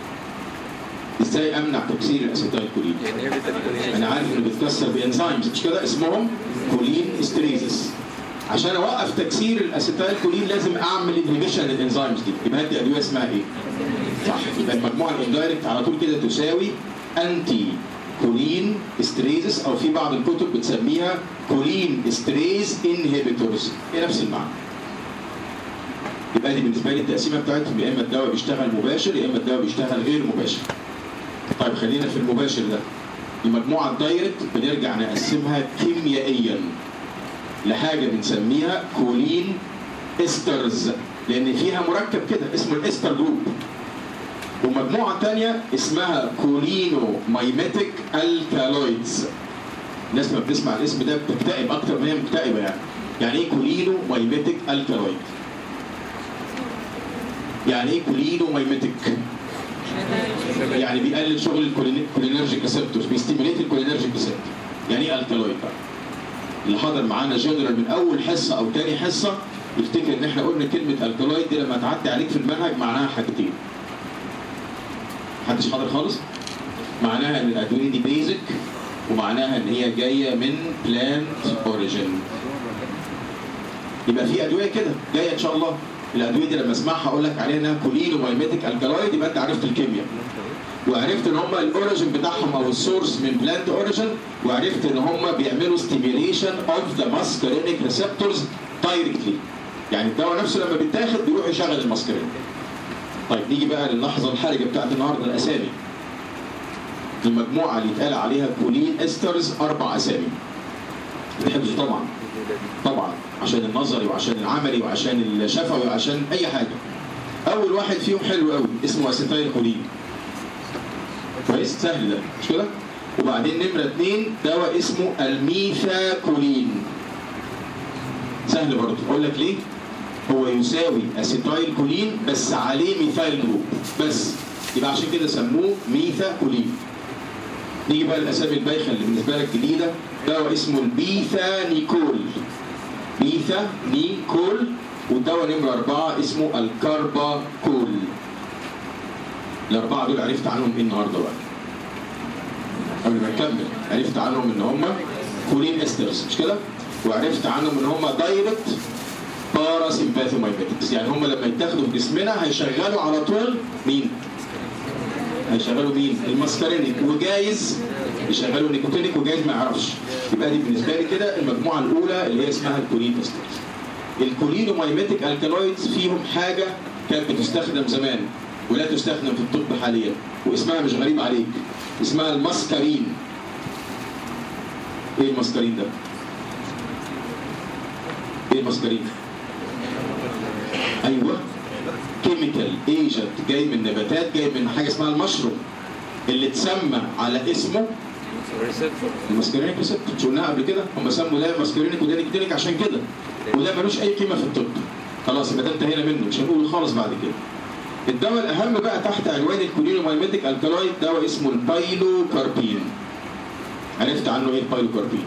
ازاي امنع تكسير الاسيتايل كولين انا عارف انه بيتكسر بانزيمز مش كده اسمهم كولين استريزس عشان اوقف تكسير الاسيتايل كولين لازم اعمل انهبيشن للانزيمز دي يبقى دي ادويه اسمها ايه؟ صح يبقى المجموعه الاندايركت على طول كده تساوي انتي كولين استريزس او في بعض الكتب بتسميها كولين استريز انهبيتورز هي نفس المعنى يبقى دي بالنسبه لي التقسيمه بتاعتهم يا اما الدواء بيشتغل مباشر يا اما الدواء بيشتغل غير مباشر طيب خلينا في المباشر ده المجموعه الدايركت بنرجع نقسمها كيميائيا لحاجه بنسميها كولين استرز لان فيها مركب كده اسمه الاستر جروب ومجموعه تانية اسمها كولينو مايميتيك الكالويدز الناس ما بتسمع الاسم ده بتكتئب اكتر ما هي مكتئبه يعني يعني ايه كولينو مايميتيك الكالويد يعني ايه كولينو مايميتيك يعني بيقلل شغل الكولينرجيك ريسبتورز بيستيميليت الكولينرجيك ريسبتور يعني ايه الكالويد بقى اللي حضر معانا جنرال من اول حصه او تاني حصه يفتكر ان احنا قلنا كلمه الكالويد دي لما تعدي عليك في المنهج معناها حاجتين محدش حاضر خالص معناها ان الادويه دي بيزك ومعناها ان هي جايه من بلانت اوريجين يبقى في ادويه كده جايه ان شاء الله الادويه دي لما اسمعها اقول لك عليها انها كولين ومايميتيك الكالويد يبقى انت عرفت الكيمياء وعرفت ان هم الاوريجن بتاعهم او السورس من بلانت اوريجن وعرفت ان هم بيعملوا ستيميوليشن اوف ذا ماسكرينيك ريسبتورز دايركتلي يعني الدواء نفسه لما بيتاخد بيروح يشغل الماسكرين طيب نيجي بقى للحظه الحرجه بتاعت النهارده الاسامي المجموعه اللي اتقال عليها كولين استرز اربع اسامي بتحبش طبعا طبعا عشان النظري وعشان العملي وعشان الشفوي وعشان اي حاجه اول واحد فيهم حلو قوي اسمه اسيتايل كولين كويس سهل ده مش كده وبعدين نمره اثنين دواء اسمه الميثاكولين سهل برضه اقول لك ليه هو يساوي اسيتايل كولين بس عليه ميثايل جروب بس يبقى عشان كده سموه ميثاكولين نيجي بقى الاسامي البايخه اللي بالنسبه لك جديده دواء اسمه البيثا نيكول بيثا نيكول والدواء نمره اربعه اسمه الكاربا كول الاربعه دول عرفت عنهم ايه النهارده بقى قبل ما نكمل عرفت عنهم ان هم كولين استرز مش كده وعرفت عنهم ان هم دايركت باراسيمباثومايميتكس يعني هم لما يتاخدوا في جسمنا هيشغلوا على طول مين؟ هيشغلوا مين؟ الماسكارينيك وجايز يشغلوا نيكوتينيك وجايز ما يعرفش يبقى دي بالنسبه لي كده المجموعه الاولى اللي هي اسمها الكولين استرز الكولينومايميتيك الكالويدز فيهم حاجه كانت بتستخدم زمان ولا تستخدم في الطب حاليا واسمها مش غريب عليك اسمها الماسكارين ايه الماسكارين ده؟ ايه الماسكارين؟ ايوه كيميكال ايجنت جاي من نباتات جاي من حاجه اسمها المشروم اللي اتسمى على اسمه الماسكارينيك ريسبتور مش قلناها قبل كده هم سموا ده ماسكارينيك وده نيكوتينيك عشان كده وده ملوش اي قيمه في الطب خلاص يبقى ده انتهينا منه مش هنقوله خالص بعد كده الدواء الاهم بقى تحت عنوان الكولينومايميتيك الكالويد دواء اسمه البايلو كاربين عرفت عنه ايه البايلو كاربين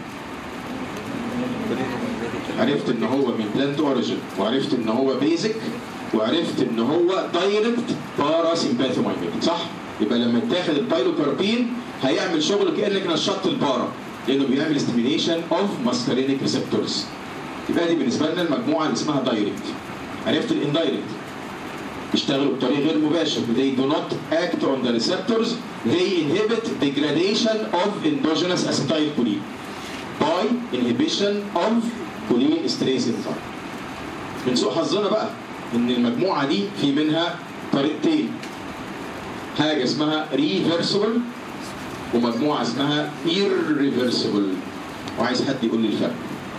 عرفت ان هو من بلانت اوريجين وعرفت ان هو بيزك وعرفت ان هو دايركت باراسيمباثومايميتيك صح يبقى لما تاخد البايلوكاربين هيعمل شغل كانك نشطت البارا لانه بيعمل ستيميليشن اوف ماسكارينيك ريسبتورز يبقى دي بالنسبه لنا المجموعه اللي اسمها دايركت عرفت الاندايركت بيشتغلوا بطريقه غير مباشره they do not act on the receptors they inhibit degradation of endogenous acetylcholine by inhibition of choline esterase enzyme من سوء حظنا بقى ان المجموعه دي في منها طريقتين حاجه اسمها ريفرسبل ومجموعه اسمها irreversible وعايز حد يقول لي الفرق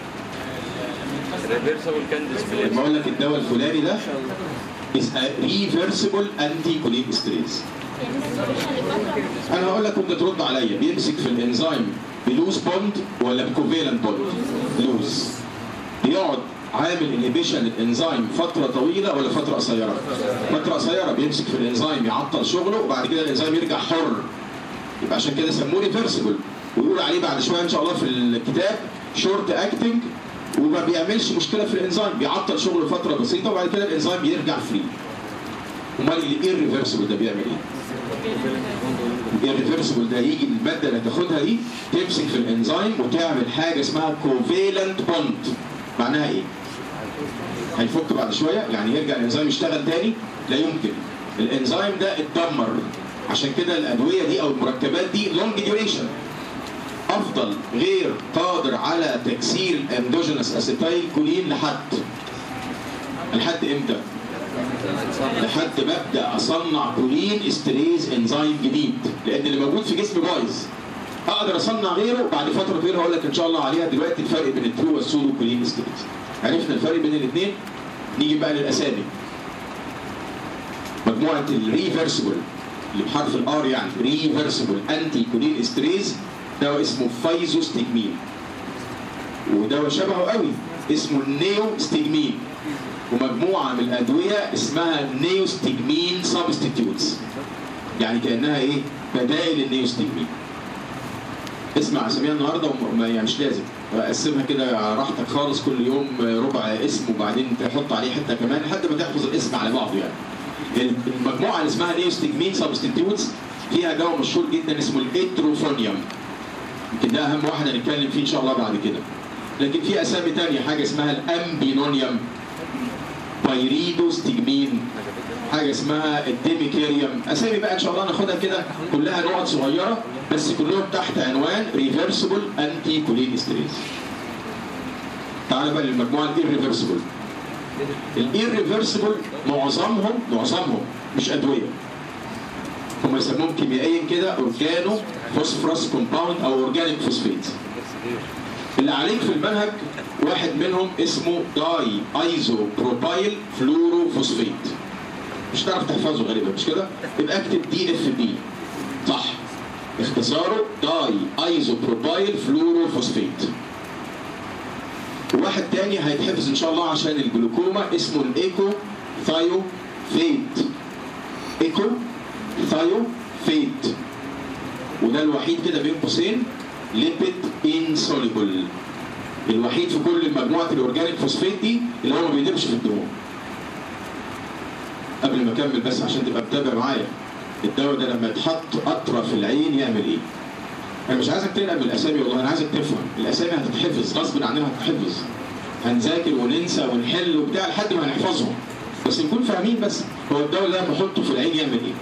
ريفرسبل كان ديسبلاي لما اقول لك الدواء الفلاني ده is a reversible anti choline esterase انا هقول لك وانت ترد عليا بيمسك في الانزيم بلوز بوند ولا بكوفيلنت بوند لوز بيقعد عامل انهبيشن الانزيم فتره طويله ولا فتره قصيره فتره قصيره بيمسك في الانزيم يعطل شغله وبعد كده الانزيم يرجع حر يبقى عشان كده سموه ريفرسبل ويقول عليه بعد شويه ان شاء الله في الكتاب شورت اكتنج وما بيعملش مشكله في الانزيم بيعطل شغله فتره بسيطه وبعد كده الانزيم يرجع فري امال الايرفيرسبل ده بيعمل ايه؟ الريفرسبل ده يجي الماده اللي هتاخدها دي تمسك في الانزيم وتعمل حاجه اسمها كوفيلنت بوند معناها ايه؟ هيفك بعد شويه يعني يرجع الانزيم يشتغل تاني لا يمكن الانزيم ده اتدمر عشان كده الادويه دي او المركبات دي لونج ديوريشن افضل غير قادر على تكسير الاندوجينس اسيتايل كولين لحد لحد امتى؟ لحد ما ابدا اصنع كولين استريز انزيم جديد لان اللي موجود في جسمي بايظ اقدر اصنع غيره بعد فتره طويله هقول لك ان شاء الله عليها دلوقتي الفرق بين الترو والسودو كولين استريز عرفنا الفرق بين الاثنين نيجي بقى للاسامي مجموعه الريفرسبل اللي بحرف الار يعني ريفرسبل انتي كولين استريز دواء اسمه فايزوستيجمين ودواء شبهه قوي اسمه النيو ستيجمين ومجموعه من الادويه اسمها نيوستيجمين سبستيتيوتس يعني كانها ايه بدائل النيوستيجمين اسمع اساميها النهارده وما يعني مش لازم اقسمها كده على راحتك خالص كل يوم ربع اسم وبعدين تحط عليه حته كمان لحد ما تحفظ الاسم على بعضه يعني المجموعه اللي اسمها نيوستيجمين سبستيتيوتس فيها دواء مشهور جدا اسمه الاتروفونيوم يمكن ده اهم واحد هنتكلم فيه ان شاء الله بعد كده لكن في اسامي تانية حاجه اسمها الامبينونيوم بايريدوستيجمين حاجه اسمها الديميكيريوم اسامي بقى ان شاء الله ناخدها كده كلها نقط صغيره بس كلهم تحت عنوان ريفرسبل انتي كولين استريز تعال بقى للمجموعه الايرريفرسبل الايرريفرسبل معظمهم معظمهم مش ادويه هم يسموهم كيميائيا كده اورجانو فوسفورس كومباوند او اورجانيك فوسفيت اللي عليك في المنهج واحد منهم اسمه داي ايزو بروبايل فلورو فوسفيت مش هتعرف تحفظه غالبا مش كده؟ يبقى اكتب دي اف بي صح اختصاره داي ايزو بروبايل فلورو فوسفيت وواحد تاني هيتحفظ ان شاء الله عشان الجلوكوما اسمه الايكو ثايو فيت ايكو ثايو فيت وده الوحيد كده بين قوسين ليبيد انسوليبل الوحيد في كل مجموعه الاورجانيك فوسفيت دي اللي هو ما بيدبش في الدهون قبل ما اكمل بس عشان تبقى متابع معايا الدواء ده لما يتحط قطره في العين يعمل ايه؟ انا مش عايزك تنقل من الاسامي والله انا عايزك تفهم الاسامي هتتحفظ غصب عننا هتتحفظ هنذاكر وننسى ونحل وبتاع لحد ما هنحفظهم بس نكون فاهمين بس هو الدواء ده لما احطه في العين يعمل ايه؟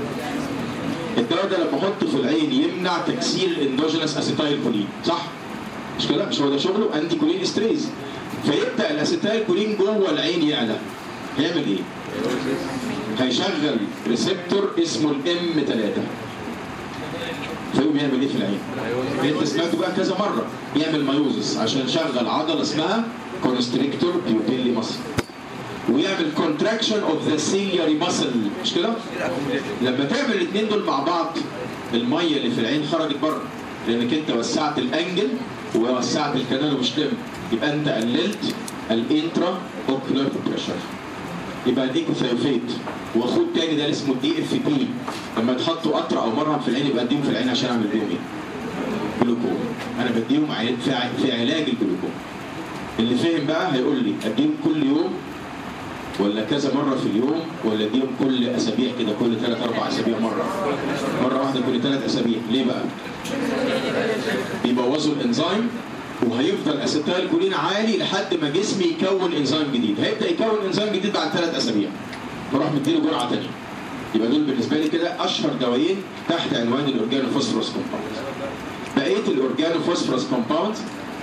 الدواء ده لما احطه في العين يمنع تكسير الاندوجينس اسيتايل كولين صح؟ مش كده؟ مش هو ده شغله انتي كولين استريز فيبدا الاسيتايل كولين جوه العين يعلى هيعمل ايه؟ هيشغل ريسبتور اسمه الام 3 فيقوم يعمل ايه في العين؟ انت سمعته بقى كذا مره يعمل مايوزس عشان شغل عضله اسمها كونستريكتور بيوبيلي ماسل ويعمل كونتراكشن اوف ذا سيلياري ماسل مش كده؟ لما تعمل الاثنين دول مع بعض الميه اللي في العين خرجت بره لانك انت وسعت الانجل ووسعت الكنال مش يبقى انت قللت الانترا اوكولار بريشر يبقى الايكوثيوفيت واخوه التاني ده اللي اسمه الدي اف بي لما تحطوا قطره او مرهم في العين يبقى اديهم في العين عشان اعمل بيهم ايه؟ جلوكوم انا بديهم علاج في ع- في علاج الجلوكوم اللي فهم بقى هيقول لي اديهم كل يوم ولا كذا مره في اليوم ولا اديهم كل اسابيع كده كل ثلاث اربع اسابيع مره مره واحده كل ثلاث اسابيع ليه بقى؟ بيبوظوا الانزيم وهيفضل اسيتايل كولين عالي لحد ما جسمي يكون انزيم جديد هيبدا يكون انزيم جديد بعد ثلاث اسابيع بروح مديله جرعه ثانيه يبقى دول بالنسبه لي كده اشهر دوايين تحت عنوان الاورجانو فوسفورس كومباوند بقيه الاورجانو فوسفورس كومباوند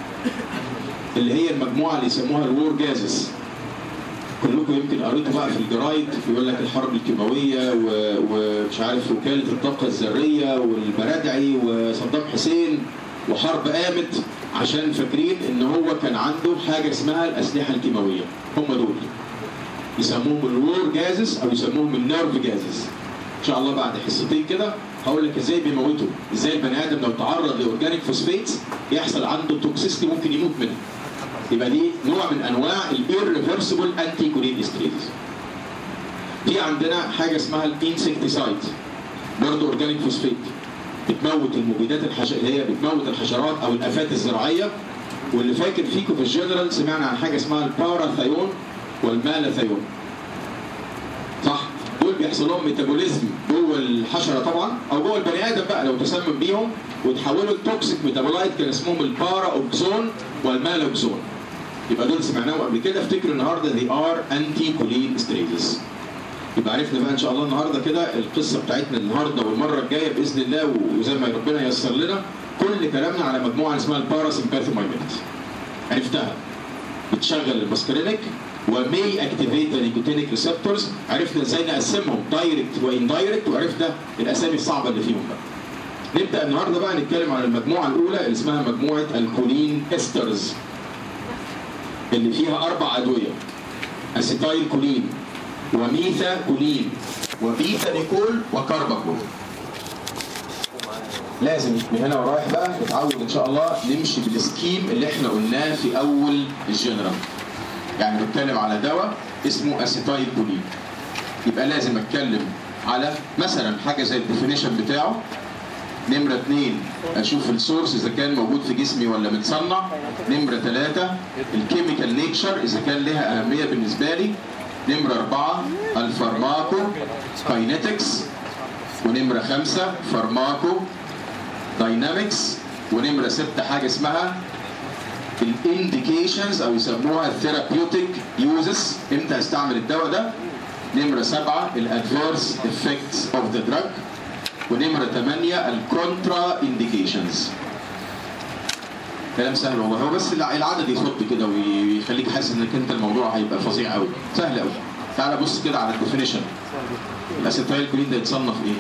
اللي هي المجموعه اللي يسموها الوور جازز كلكم يمكن قريتوا بقى في الجرايد يقول لك الحرب الكيماويه و- ومش عارف وكاله الطاقه الذريه والبرادعي وصدام حسين وحرب قامت عشان فاكرين ان هو كان عنده حاجه اسمها الاسلحه الكيماويه هم دول يسموهم الوور جازز او يسموهم النيرف جازز ان شاء الله بعد حصتين كده هقول لك ازاي بيموتوا ازاي البني ادم لو تعرض لاورجانيك فوسفيتس يحصل عنده توكسيستي ممكن يموت منها يبقى دي نوع من انواع الايرفيرسبل انتي كولين استريز في عندنا حاجه اسمها الانسكتيسايد برضه اورجانيك فوسفيت بتموت المبيدات الحش... اللي هي بتموت الحشرات او الافات الزراعيه واللي فاكر فيكم في الجنرال سمعنا عن حاجه اسمها الباراثيون والمالاثيون صح دول بيحصل لهم ميتابوليزم جوه الحشره طبعا او جوه البني ادم بقى لو تسمم بيهم وتحولوا لتوكسيك ميتابولايت كان اسمهم البارا اوكسون والمالا اوكسون يبقى دول سمعناهم قبل كده افتكروا النهارده they are anti choline esterases يبقى عرفنا بقى ان شاء الله النهارده كده القصه بتاعتنا النهارده والمره الجايه باذن الله وزي ما ربنا ييسر لنا كل كلامنا على مجموعه اسمها الباراسمباثومايميت عرفتها بتشغل الماسكرينيك ومي اكتيفيت ذا نيكوتينيك ريسبتورز عرفنا ازاي نقسمهم دايركت واندايركت وعرفنا الاسامي الصعبه اللي فيهم بقى نبدا النهارده بقى نتكلم عن المجموعه الاولى اللي اسمها مجموعه الكولين استرز اللي فيها اربع ادويه اسيتايل كولين وميثا كولين وبيتا نيكول وكارباكول لازم من هنا ورايح بقى نتعود ان شاء الله نمشي بالسكيم اللي احنا قلناه في اول الجنرال يعني بتكلم على دواء اسمه اسيتايل كولين يبقى لازم اتكلم على مثلا حاجه زي الديفينيشن بتاعه نمرة اثنين اشوف السورس اذا كان موجود في جسمي ولا متصنع نمرة ثلاثة الكيميكال نيتشر اذا كان لها اهمية بالنسبة لي نمرة أربعة الفارماكو كاينetics ونمرة خمسة فارماكو داينامكس ونمرة ستة حاجة اسمها الانديكيشنز او يسموها الثيرابيوتيك يوزز امتى استعمل الدواء ده نمرة سبعة الادفيرس افكتس اوف ذا دراج ونمرة ثمانية الكونترا انديكيشنز كلام سهل والله هو بس الع- العدد يخط كده ويخليك حاسس انك انت الموضوع هيبقى فظيع قوي سهل قوي تعالى بص كده على الديفينيشن الاسيتايل كولين ده يتصنف ايه؟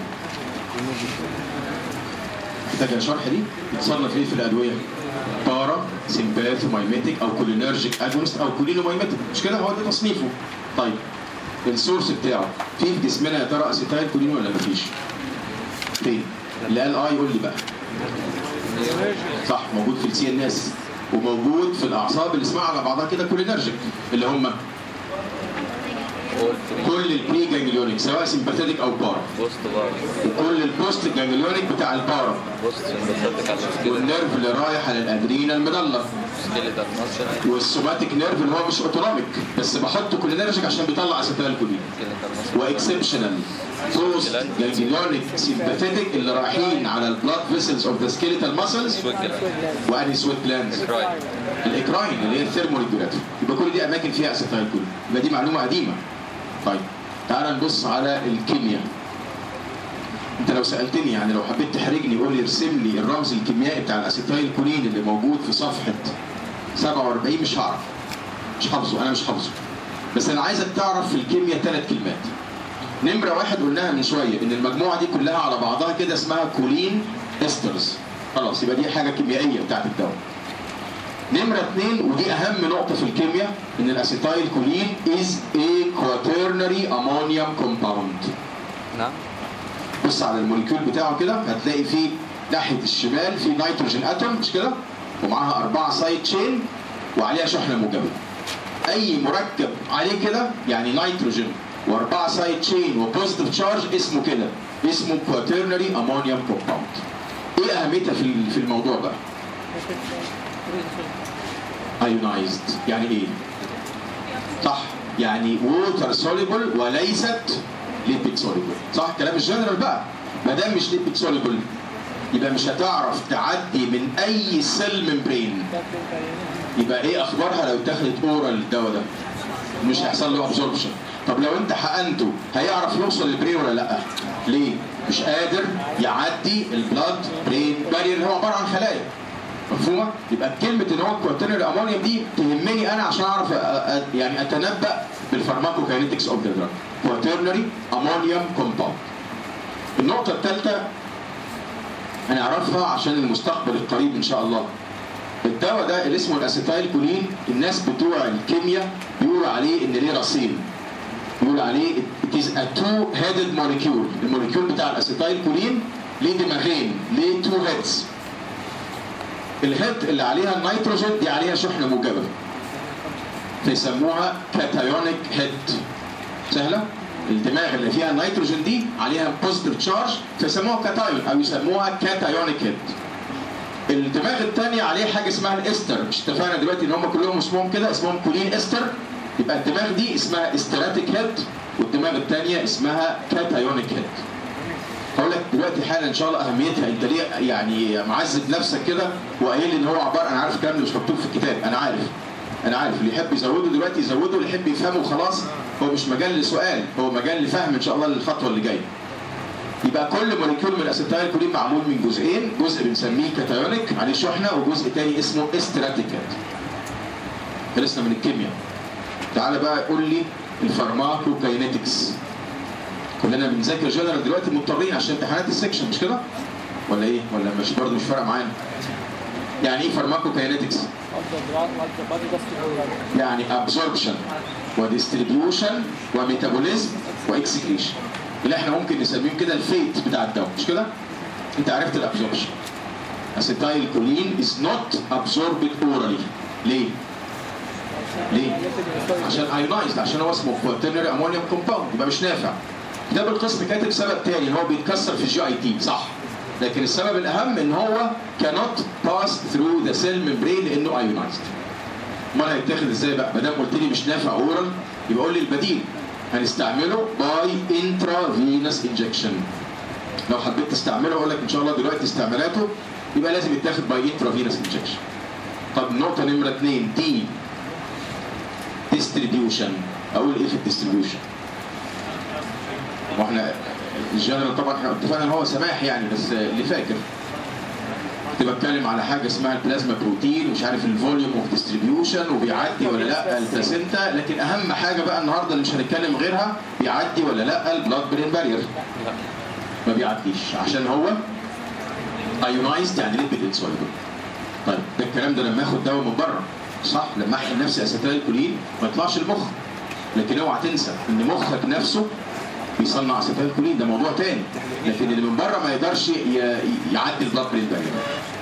محتاجه شرح دي يتصنف ايه في الادويه؟ بارا سيمباثومايميتيك او كولينرجيك اجونست او كولينومايميتيك مش كده هو ده تصنيفه طيب السورس بتاعه في في جسمنا يا ترى اسيتايل كولين ولا مفيش؟ فين؟ اللي قال اه يقول لي بقى صح موجود في السي ان اس وموجود في الاعصاب اللي اسمها على بعضها كده كولينرجيك اللي هم كل البري جانجليونيك سواء سيمباثيتك او بارا وسط بقى وكل البوست جانجليونيك بتاع البارا وسط سمبثيتك على سكيلت والنيرف اللي رايح على الادرينا المدلة سكيلت المصل والسوماتيك نيرف اللي هو مش اوتونوميك بس بحط كولينرجيك عشان بيطلع اسيتايل كولين سكيلت المصل واكسبشنال بوست جانجليونيك سيمباثيتك اللي رايحين على البلاد فيسلز اوف ذا سكيليتال ماسلز سويكل واني سويت جلاندز رايت الاكراين اللي هي الثيرموريجولاتور يبقى كل دي اماكن فيها اسيتايل كولين يبقى دي معلومه قديمه طيب تعال نبص على الكيمياء انت لو سالتني يعني لو حبيت تحرجني قول لي ارسم لي الرمز الكيميائي بتاع الاسيتايل كولين اللي موجود في صفحه 47 مش هعرف مش حافظه انا مش حافظه بس انا عايزك تعرف في الكيمياء ثلاث كلمات نمره واحد قلناها من شويه ان المجموعه دي كلها على بعضها كده اسمها كولين استرز خلاص يبقى دي حاجه كيميائيه بتاعت الدواء نمرة اثنين ودي أهم نقطة في الكيمياء إن الأسيتايل كولين is a quaternary ammonium compound. نعم بص على الموليكيول بتاعه كده هتلاقي فيه ناحية الشمال في نيتروجين أتوم مش كده؟ ومعاها أربعة سايد تشين وعليها شحنة موجبة. أي مركب عليه كده يعني نيتروجين وأربعة سايد تشين وبوزيتيف تشارج اسمه كده اسمه quaternary ammonium compound. إيه أهميتها في في الموضوع بقى؟ ايونايزد يعني ايه؟ صح يعني ووتر سوليبل وليست ليبيد سوليبل صح كلام الجنرال بقى ما دام مش ليبيد سوليبل يبقى مش هتعرف تعدي من اي سيل ممبرين يبقى ايه اخبارها لو اتاخدت اورال الدواء ده مش هيحصل له ابزوربشن طب لو انت حقنته هيعرف يوصل للبرين ولا لا ليه مش قادر يعدي البلاد برين بارير اللي هو عباره عن خلايا مفهومه؟ يبقى كلمه ان هو كواترنري امونيوم دي تهمني انا عشان اعرف أ- أ- يعني اتنبا بالفارماكوكاينetics اوف ذا دراج. كواترنري امونيوم كومباوند. النقطه الثالثه هنعرفها عشان المستقبل القريب ان شاء الله. الدواء ده اللي اسمه الاسيتايل كولين الناس بتوع الكيمياء بيقولوا عليه ان ليه راسين. بيقولوا عليه it is a two headed molecule. الموليكيول بتاع الاسيتايل كولين ليه دماغين، ليه two heads. الهيد اللي عليها النيتروجين دي عليها شحنه موجبه فيسموها كاتايونيك هيد سهله الدماغ اللي فيها النيتروجين دي عليها بوزيتيف تشارج فيسموها كاتايون او يسموها كاتايونيك هيد الدماغ الثاني عليه حاجه اسمها الاستر مش اتفقنا دلوقتي ان هم كلهم اسمهم كده اسمهم كولين استر يبقى الدماغ دي اسمها استراتيك هيد والدماغ الثانيه اسمها كاتايونيك هيد هقول لك دلوقتي حالا ان شاء الله اهميتها انت ليه يعني معذب نفسك كده وقايل لي ان هو عباره انا عارف الكلام ده مش مكتوب في الكتاب انا عارف انا عارف اللي يحب يزوده دلوقتي يزوده اللي يحب يفهمه خلاص هو مش مجال لسؤال هو مجال لفهم ان شاء الله للخطوه اللي جايه يبقى كل موليكيول من الاسيتايل كولين معمول من جزئين جزء بنسميه كاتايونيك عليه شحنه وجزء تاني اسمه استراتيك خلصنا من الكيمياء تعالى بقى قول لي الفارماكو كاينetics كلنا بنذاكر جنرال دلوقتي مضطرين عشان امتحانات السكشن مش كده؟ ولا ايه؟ ولا مش برضه مش فارقه معانا؟ يعني ايه فارماكو كاينetics؟ يعني absorption وديستريبيوشن وميتابوليزم واكسكريشن اللي احنا ممكن نسميهم كده الفيت بتاع الدواء مش كده؟ انت عرفت الابزوربشن اسيتايل كولين از نوت absorbed orally ليه؟ ليه؟ عشان ايونايزد عشان هو اسمه كواترنري امونيوم كومباوند يبقى مش نافع كتاب القسم كاتب سبب تاني ان هو بيتكسر في الجي اي تي صح لكن السبب الاهم ان هو cannot pass through the cell membrane لانه ايونايزد امال هيتاخد ازاي بقى؟ ما دام قلت لي مش نافع اورال يبقى قول لي البديل هنستعمله باي انترافينوس انجكشن لو حبيت تستعمله اقول لك ان شاء الله دلوقتي استعمالاته يبقى لازم يتاخد باي انترافينوس انجكشن طب النقطه نمره اثنين دي ديستريبيوشن اقول ايه في الديستريبيوشن؟ واحنا الجنرال طبعا احنا اتفقنا ان هو سماح يعني بس اللي فاكر كنت بتكلم على حاجه اسمها البلازما بروتين ومش عارف الفوليوم اوف ديستريبيوشن وبيعدي ولا لا البلاسينتا لكن اهم حاجه بقى النهارده اللي مش هنتكلم غيرها بيعدي ولا لا البلاد برين بارير ما بيعديش عشان هو ايونايزد يعني ليبيد انسوليبل طيب ده الكلام ده لما اخد دواء من بره صح لما احقن نفسي اسيتايل كولين ما يطلعش المخ لكن اوعى تنسى ان مخك نفسه بيصنع اسيتايل كولين ده موضوع تاني لكن اللي من بره ما يقدرش ي- يعدي البلاد برين بارير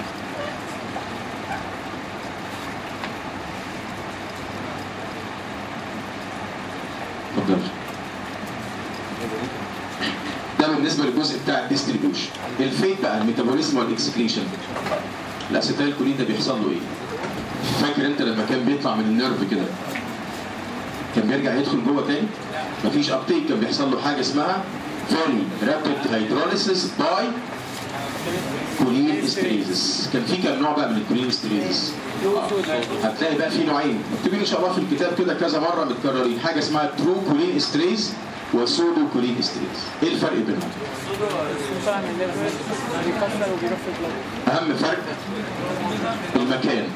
اتفضل ده بالنسبه للجزء بتاع الديستريبيوشن الفيت بقى الميتابوليزم والاكسكريشن الاسيتايل كولين ده بيحصل له ايه؟ فاكر انت لما كان بيطلع من النيرف كده كان بيرجع يدخل جوه تاني؟ مفيش ابتيك كان بيحصل له حاجه اسمها very rapid hydrolysis by كولين استريزس كان في كام نوع بقى من الكولين استريزس هتلاقي بقى في نوعين مكتوبين ان شاء الله في الكتاب كده كذا مره متكررين حاجه اسمها ترو كولين استريز وسودو كولين استريز ايه الفرق بينهم طالع من الليفر بيكسر وبيروح في البلد اهم فرق المكان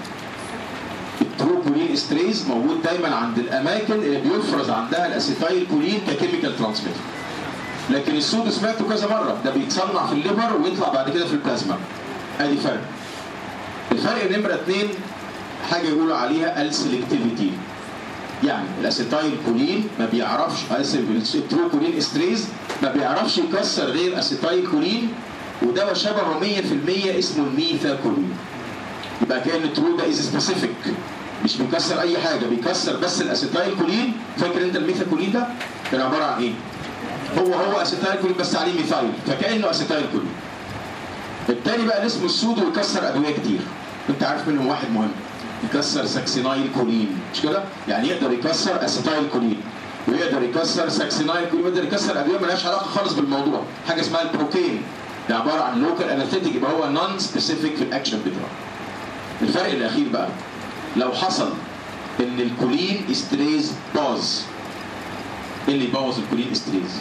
الترو كولين استريز موجود دايما عند الاماكن اللي بيفرز عندها الاسيتايل كولين ككيميكال ترانسميتر لكن السودو سمعته كذا مره ده بيتصنع في الليفر ويطلع بعد كده في البلازما ادي فرق الفرق نمره اثنين حاجه يقولوا عليها السلكتيفيتي يعني الاسيتايل كولين ما بيعرفش اسف الترو كولين استريز ما بيعرفش يكسر غير اسيتايل كولين ودواء شبهه 100% اسمه الميثا كولين يبقى كان الترو ده از سبيسيفيك مش بيكسر اي حاجه بيكسر بس الاسيتايل كولين فاكر انت الميثا كولين ده كان عباره عن ايه؟ هو هو اسيتايل كولين بس عليه ميثايل فكانه اسيتايل كولين التاني بقى اللي اسمه السودو يكسر ادويه كتير انت عارف منهم واحد مهم يكسر ساكسينايل كولين مش كده؟ يعني يقدر يكسر اسيتايل كولين ويقدر يكسر ساكسينايل كولين ويقدر يكسر ادويه مالهاش علاقه خالص بالموضوع حاجه اسمها البروكين ده عباره عن لوكال انستيك يبقى هو نون سبيسيفيك في الاكشن بتاعه الفرق الاخير بقى لو حصل ان الكولين استريز باظ ايه اللي يبوظ الكولين استريز؟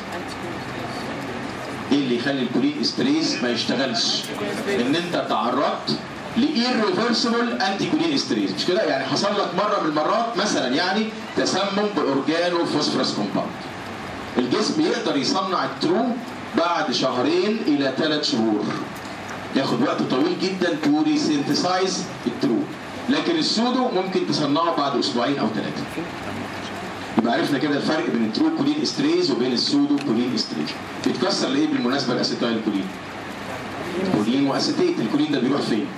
ايه اللي يخلي الكولين استريز ما يشتغلش؟ ان انت تعرضت لإيرفيرسبل انتي كولين استريز مش كده؟ يعني حصل لك مره من المرات مثلا يعني تسمم باورجانو فوسفورس كومباوند. الجسم يقدر يصنع الترو بعد شهرين الى ثلاث شهور. ياخد وقت طويل جدا تو ريسينثسايز الترو. لكن السودو ممكن تصنعه بعد اسبوعين او ثلاثه. يبقى عرفنا كده الفرق بين الترو كولين استريز وبين السودو كولين استريز. بيتكسر لايه بالمناسبه الاسيتايل كولين؟ كولين واسيتيت، الكولين ده بيروح فين؟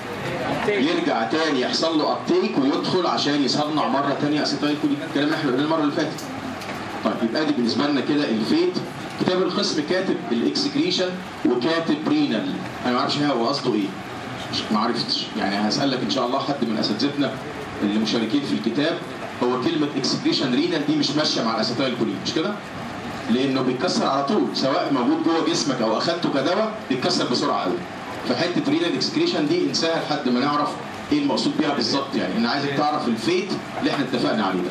يرجع تاني يحصل له ابتيك ويدخل عشان يصنع مره تانية اسيتايل كولين، الكلام اللي احنا قلناه المره اللي فاتت. طيب يبقى دي بالنسبه لنا كده الفيت كتاب القسم كاتب الاكسكريشن وكاتب رينال انا ما اعرفش هو قصده ايه مش ما عرفتش يعني هسالك ان شاء الله حد من اساتذتنا اللي مشاركين في الكتاب هو كلمه اكسكريشن رينال دي مش ماشيه مع الاسيتايل كولين مش كده؟ لانه بيتكسر على طول سواء موجود جوه جسمك او اخدته كدواء بيتكسر بسرعه قوي فحته رينال اكسكريشن دي انساها لحد ما نعرف ايه المقصود بيها بالظبط يعني انا عايزك تعرف الفيت اللي احنا اتفقنا عليه ده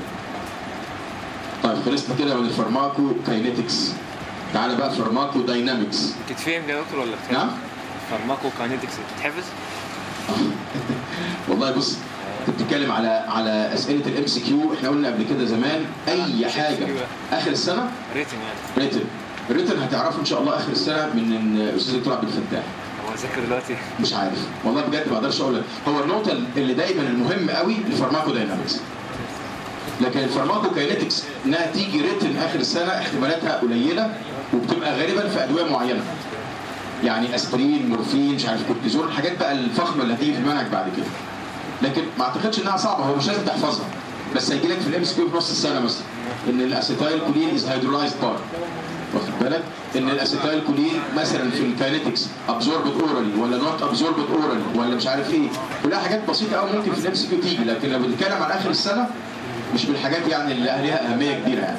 طيب خلصنا كده من الفارماكو كاينetics تعالى بقى فارماكو داينامكس تتفهم يا دكتور ولا بتتحفظ؟ نعم فارماكو كاينيتكس بتتحفظ؟ والله بص انت بتتكلم على على اسئله الام سي كيو احنا قلنا قبل كده زمان اي حاجه اخر السنه ريتن يعني ريتن الريتن هتعرفه ان شاء الله اخر السنه من الاستاذ الدكتور عبد الفتاح هو ذاكر دلوقتي مش عارف والله بجد ما اقدرش اقول لك هو النقطه اللي دايما المهم قوي الفارماكو داينامكس لكن الفارماكو كاينetics انها تيجي ريتن اخر السنه احتمالاتها قليله وبتبقى غالبا في ادويه معينه يعني اسبرين مورفين مش عارف كورتيزون الحاجات بقى الفخمه اللي هتيجي في المنهج بعد كده لكن ما اعتقدش انها صعبه هو مش لازم تحفظها بس هيجي لك في الام اس كيو في نص السنه مثلا ان الاسيتايل كولين از هيدرولايزد بار واخد بالك ان الاسيتايل كولين مثلا في الكاينetics ابزوربد اورالي ولا نوت ابزوربد اورالي ولا مش عارف ايه كلها حاجات بسيطه قوي ممكن في الام اس كيو تيجي لكن لو بنتكلم عن اخر السنه مش من الحاجات يعني اللي ليها اهميه كبيره يعني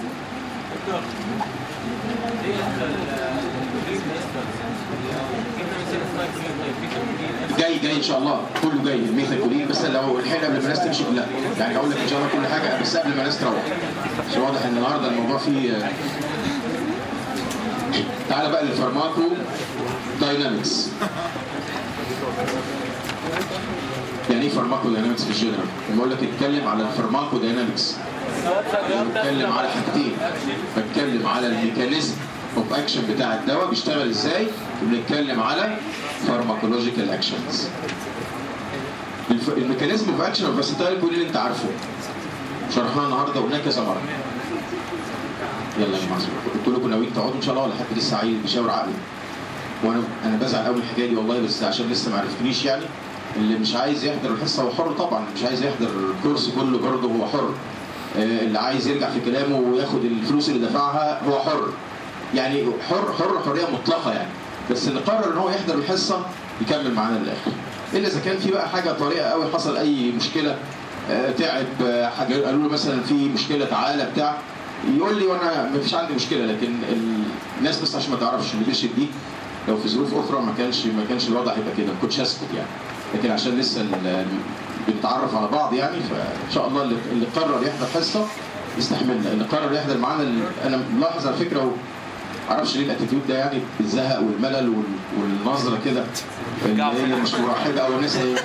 جاي جاي ان شاء الله كله جاي الميثاكولين بس لو الحين قبل ما الناس تمشي لا يعني هقول لك ان شاء الله كل حاجه بس قبل ما الناس تروح مش واضح ان النهارده الموضوع فيه تعالى بقى للفارماكو داينامكس يعني ايه فارماكو داينامكس في الجنرال؟ لما اقول لك اتكلم على الفارماكو داينامكس بتكلم على حاجتين بتكلم على الميكانيزم اوف اكشن بتاع الدواء بيشتغل ازاي وبنتكلم على فارماكولوجيكال اكشنز الميكانيزم اوف اكشن اوف فاسيتايل كل اللي انت عارفه شرحناه النهارده وقلناه كذا مره يلا يا جماعه قلت لكم ناويين تقعدوا ان شاء الله ولا حد لسه عايز بيشاور عقلي وانا انا بزعل قوي من الحكايه دي والله بس عشان لسه ما عرفتنيش يعني اللي مش عايز يحضر الحصه هو حر طبعا اللي مش عايز يحضر الكورس كله برضه هو حر آه، اللي عايز يرجع في كلامه وياخد الفلوس اللي دفعها هو حر يعني حر حر حريه مطلقه يعني بس اللي قرر ان هو يحضر الحصه يكمل معانا للاخر الا اذا كان في بقى حاجه طريقه قوي حصل اي مشكله آه، تعب آه، حاجه قالوا له مثلا في مشكله تعالى بتاع يقول لي وانا ما فيش عندي مشكله لكن الناس بس عشان ما تعرفش اللي مشيت دي لو في ظروف اخرى ما كانش ما كانش الوضع هيبقى كده ما كنتش اسكت يعني لكن عشان لسه ال- بنتعرف على بعض يعني فان شاء الله اللي اللي قرر يحضر حصه يستحملنا اللي قرر يحضر معانا ال- انا ملاحظ على فكره معرفش ليه الاتيتيود ده يعني الزهق والملل وال- والنظره كده اللي هي مش مرحبه او الناس هي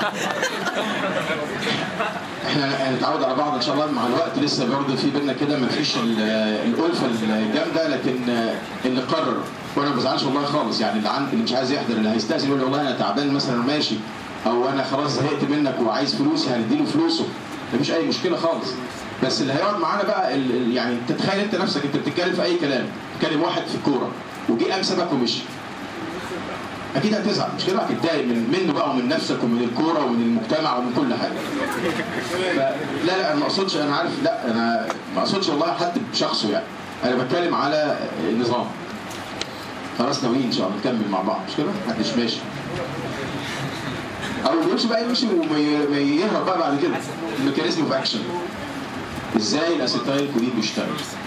احنا هنتعود على بعض ان شاء الله مع الوقت لسه برضه في بينا كده ما فيش ال- الالفه الجامده لكن اللي قرر وانا ما بزعلش والله خالص يعني اللي عند اللي مش عايز يحضر اللي هيستاذن يقول لي والله انا تعبان مثلا ماشي او انا خلاص زهقت منك وعايز فلوسي هنديله فلوسه مفيش اي مشكله خالص بس اللي هيقعد معانا بقى ال- ال- يعني تتخيل انت نفسك انت بتتكلم في اي كلام بتتكلم واحد في الكوره وجي قام سابك ومشي اكيد هتزعل مش كده هتتضايق من منه بقى ومن نفسك ومن الكوره ومن المجتمع ومن كل حاجه ف- لا لا انا ما اقصدش انا عارف لا انا ما اقصدش والله حد بشخصه يعني انا بتكلم على النظام خلاص ناويين ان شاء الله نكمل مع بعض مش كده محدش ماشي او اللي يمشي بقى يمشي ويهرب بقى بعد كده الميكانيزم اوف اكشن ازاي الاسيتايل كولين بيشتغل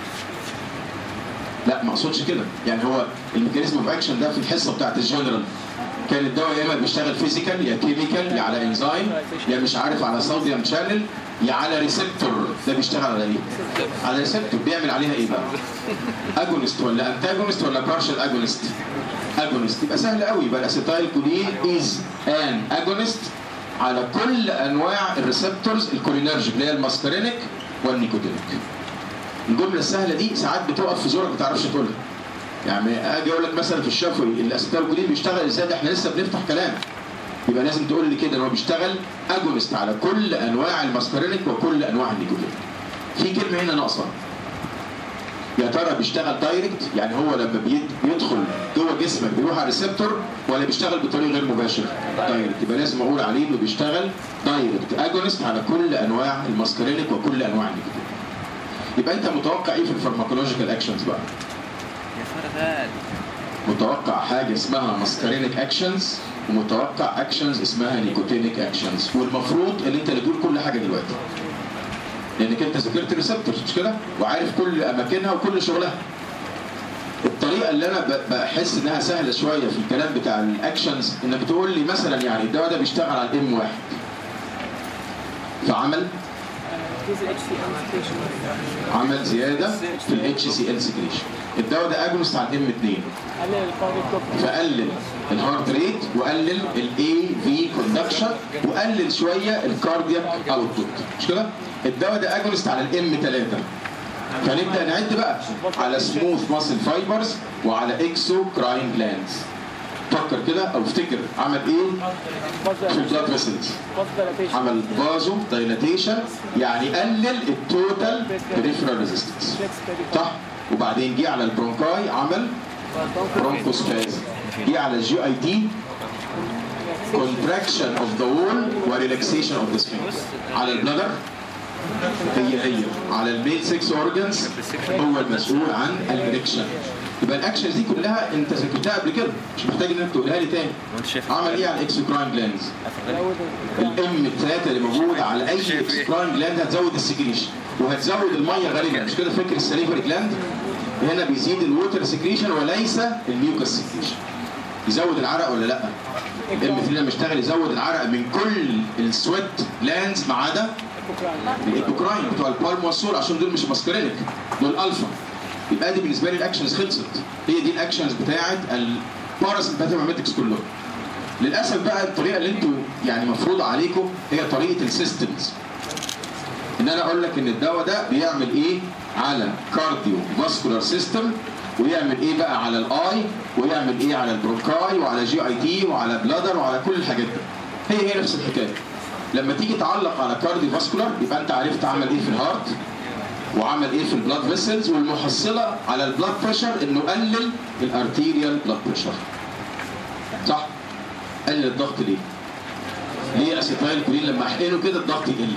لا ما اقصدش كده يعني هو الميكانيزم اوف اكشن ده في الحصه بتاعت الجنرال كان الدواء يا اما بيشتغل فيزيكال يا كيميكال يا على انزيم يا مش عارف على صوديوم شانل يا على ريسبتور ده بيشتغل على ايه؟ على ريسبتور بيعمل عليها ايه بقى؟ اجونست ولا انتاجونست ولا بارشل اجونست؟ اجونست يبقى سهل قوي يبقى الاسيتايل كولين از ان اجونست على كل انواع الريسبتورز الكولينرجيك اللي هي الماسكارينيك والنيكوتينيك الجمله السهله دي ساعات بتقف في زورك ما تعرفش تقولها يعني اجي اقول لك مثلا في الشفوي الاسيتالكولين بيشتغل ازاي ده احنا لسه بنفتح كلام يبقى لازم تقول لي كده ان هو بيشتغل اجونست على كل انواع الماسكارينيك وكل انواع النيكوتين في كلمه هنا ناقصه يا ترى بيشتغل دايركت يعني هو لما بيد- بيدخل جوه جسمك بيروح على الريسبتور ولا بيشتغل بطريقه غير مباشر دايركت يبقى لازم اقول عليه انه بيشتغل دايركت اجونست على كل انواع الماسكارينيك وكل انواع النيكوتين يبقى انت متوقع ايه في الفارماكولوجيكال اكشنز بقى يا فردان متوقع حاجه اسمها ماسكارينيك اكشنز ومتوقع اكشنز اسمها نيكوتينيك اكشنز والمفروض ان انت اللي تقول كل حاجه دلوقتي لانك انت ذاكرت ريسبتورز مش كده وعارف كل اماكنها وكل شغلها الطريقه اللي انا ب- بحس انها سهله شويه في الكلام بتاع الاكشنز انك تقول لي مثلا يعني الدواء ده بيشتغل على الام واحد فعمل كيس اتش سي ام عمل زياده في الاتش سي ال سكريشن الدواء ده اجونست على الام 2 قلل الكارديو كوبري فقلل الهارت ريت وقلل الاي في كوندكشن وقلل شويه الكاردياك اوتبوت مش كده الدواء ده اجونست على الام 3 فنبدا نعد بقى على سموث ماسل فايبرز وعلى اكسو كراين جلاندز فكر كده او افتكر عمل ايه في البلاد فيسلز عمل فازو دايلاتيشن يعني قلل التوتال بريفرال ريزيستنس صح وبعدين جه على البرونكاي عمل برونكوسباز جه على الجي اي تي contraction of the wall وريلاكسيشن of the sphincter على البلادر هي هي على الميل 6 اورجنز هو المسؤول عن الاريكشن يبقى الاكشنز دي كلها انت ذاكرتها قبل كده مش محتاج انك تقولها لي تاني وانت شايف عمل ايه على الاكسوكراين جلاندز الام الثلاثه اللي موجوده على اي اكسوكراين جلاند هتزود السكريشن وهتزود الميه غالبا مش كده فاكر السليفري جلاند هنا بيزيد الووتر سكريشن وليس الميوكس سكريشن يزود العرق ولا لا؟ الام 3 لما يشتغل يزود العرق من كل السويت جلاندز ما عدا الايبوكراين بتوع البالم والسول عشان دول مش ماسكرينك دول الفا يبقى دي بالنسبه لي الاكشنز خلصت هي دي الاكشنز بتاعت الباراسمباثيماتكس كلهم للاسف بقى الطريقه اللي انتوا يعني مفروض عليكم هي طريقه السيستمز ان انا اقول لك ان الدواء ده بيعمل ايه على كارديو فاسكولار سيستم ويعمل ايه بقى على الاي ويعمل ايه على البرونكاي وعلى جي اي تي وعلى بلادر وعلى كل الحاجات دي هي هي نفس الحكايه لما تيجي تعلق على كارديو فاسكولار يبقى انت عرفت عمل ايه في الهارت وعمل ايه في البلاد فيسلز والمحصله على البلاد بريشر انه قلل الارتيريال بلاد بريشر صح قلل الضغط ليه ليه اسيتايل كولين لما احقنه كده الضغط يقل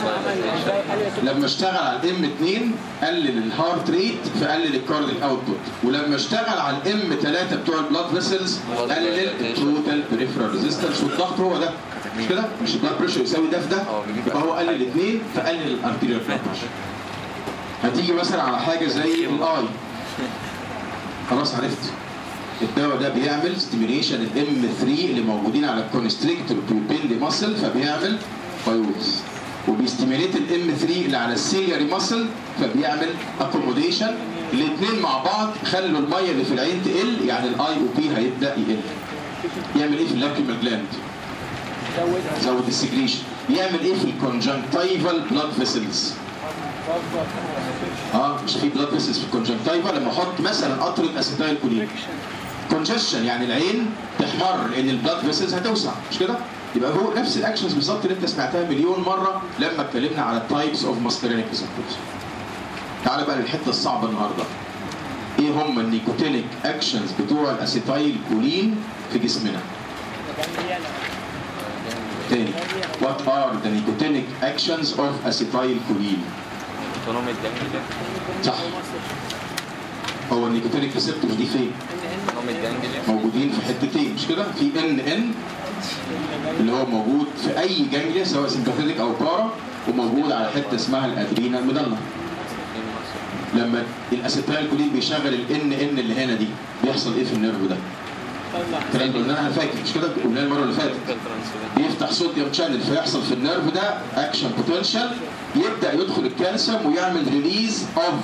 لما اشتغل على الام 2 قلل الهارت ريت فقلل الكارديك اوتبوت ولما اشتغل على الام 3 بتوع البلاد فيسلز قلل التوتال بريفرال ريزيستنس والضغط هو ده مش كده مش البلاد بريشر يساوي ده في ده يبقى هو قلل الاثنين فقلل الارتيريال بلاد بريشر هتيجي مثلا على حاجه زي الاي خلاص عرفت الدواء ده بيعمل ستيميليشن الام 3 اللي موجودين على الكونستريكتور بيوبيلي ماسل فبيعمل فايروس وبيستيميليت الام 3 اللي على السيلياري ماسل فبيعمل اكوموديشن الاثنين مع بعض خلوا الميه اللي في العين تقل يعني الاي او بي هيبدا يقل يعمل ايه في اللاكريمال جلاند زود السكريشن يعمل ايه في الكونجنكتيفال بلاد فيسلز اه مش في بلاد فيسلز في الكونجنكتيفا لما احط مثلا قطره اسيتايل كولين كونجشن يعني العين تحمر لان البلاد فيسلز هتوسع مش كده؟ يبقى هو نفس الاكشنز بالظبط اللي انت سمعتها مليون مره لما اتكلمنا على التايبس اوف ماسكرينيك ريسبتورز. تعال بقى للحته الصعبه النهارده. ايه هم النيكوتينيك اكشنز بتوع الاسيتايل كولين في جسمنا؟ تاني What are the nicotinic actions of acetylcholine؟ اوتونومي الجانجليا صح هو النيكوتينيك ريسبتورز دي فين؟ اوتونومي الجانجليا موجودين في حتتين مش كده؟ في ان ان اللي هو موجود في اي جانجليا سواء سمباثيتك او بارا وموجود على حته اسمها الادرينا المدلة لما الاسيتايل كولين بيشغل الان ان اللي هنا دي بيحصل ايه في النيرف ده؟ الكلام ده قلناه انا فاكر مش كده؟ قلناه المره اللي فاتت بيفتح صوديوم شانل فيحصل في النيرف ده اكشن بوتنشال يبدا يدخل الكالسيوم ويعمل ريليز اوف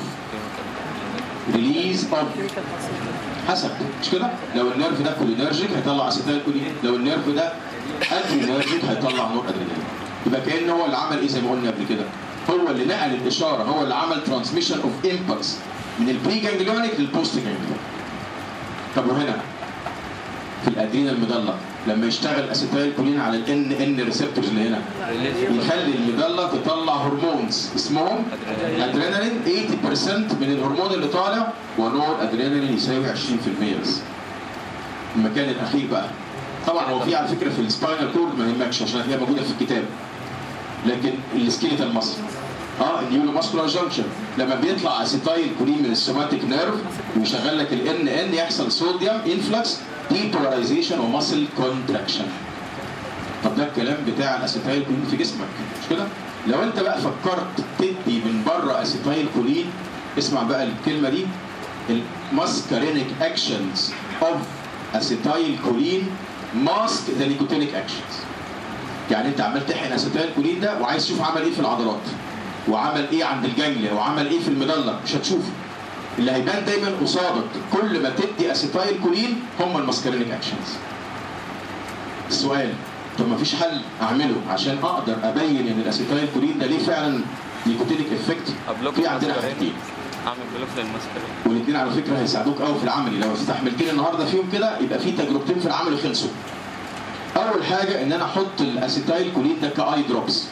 ريليز اوف حسب مش كده؟ لو النيرف ده كولينرجيك هيطلع اسيتايل كولين، لو النيرف ده ادرينرجيك هيطلع نور ادرينالين. يبقى كان هو اللي عمل ايه زي ما قلنا قبل كده؟ هو اللي نقل الاشاره، هو اللي عمل ترانسميشن اوف امبلس من البري جانجليونيك للبوست جانجليونيك. طب وهنا في الادرينال المضله لما يشتغل اسيتايل كولين على الان ان ريسبتورز اللي هنا يخلي المضله تطلع هرمونز اسمهم ادرينالين 80% من الهرمون اللي طالع ونور ادرينالين يساوي 20% بس المكان الاخير بقى طبعا هو في على فكره في السباينال كورد ما يهمكش عشان هي موجوده في الكتاب لكن السكيليتال مصر اه النيورو ماسكولار جانكشن لما بيطلع اسيتايل كولين من السوماتيك نيرف ويشغل لك الان ان يحصل صوديوم انفلكس ديبولاريزيشن وماسل كونتراكشن طب ده الكلام بتاع الاسيتايل كولين في جسمك مش كده؟ لو انت بقى فكرت تدي من بره اسيتايل كولين اسمع بقى الكلمه دي الماسكارينيك اكشنز اوف اسيتايل كولين ماسك ذا نيكوتينيك اكشنز يعني انت عمال تحقن اسيتايل كولين ده وعايز تشوف عمل ايه في العضلات وعمل ايه عند الجانجليا وعمل ايه في المضله مش هتشوفه اللي هيبان دايما قصادك كل ما تدي اسيتايل كولين هم الماسكارينيك اكشنز السؤال طب ما فيش حل اعمله عشان اقدر ابين ان الاسيتايل كولين ده ليه فعلا نيكوتينيك افكت ابلوك في عندنا الماسكارين. حاجتين اعمل بلوك للماسكارين والاثنين على فكره هيساعدوك قوي في العملي لو استحملتني النهارده فيهم كده يبقى في تجربتين في العمل خلصوا اول حاجه ان انا احط الاسيتايل كولين ده كاي دروبس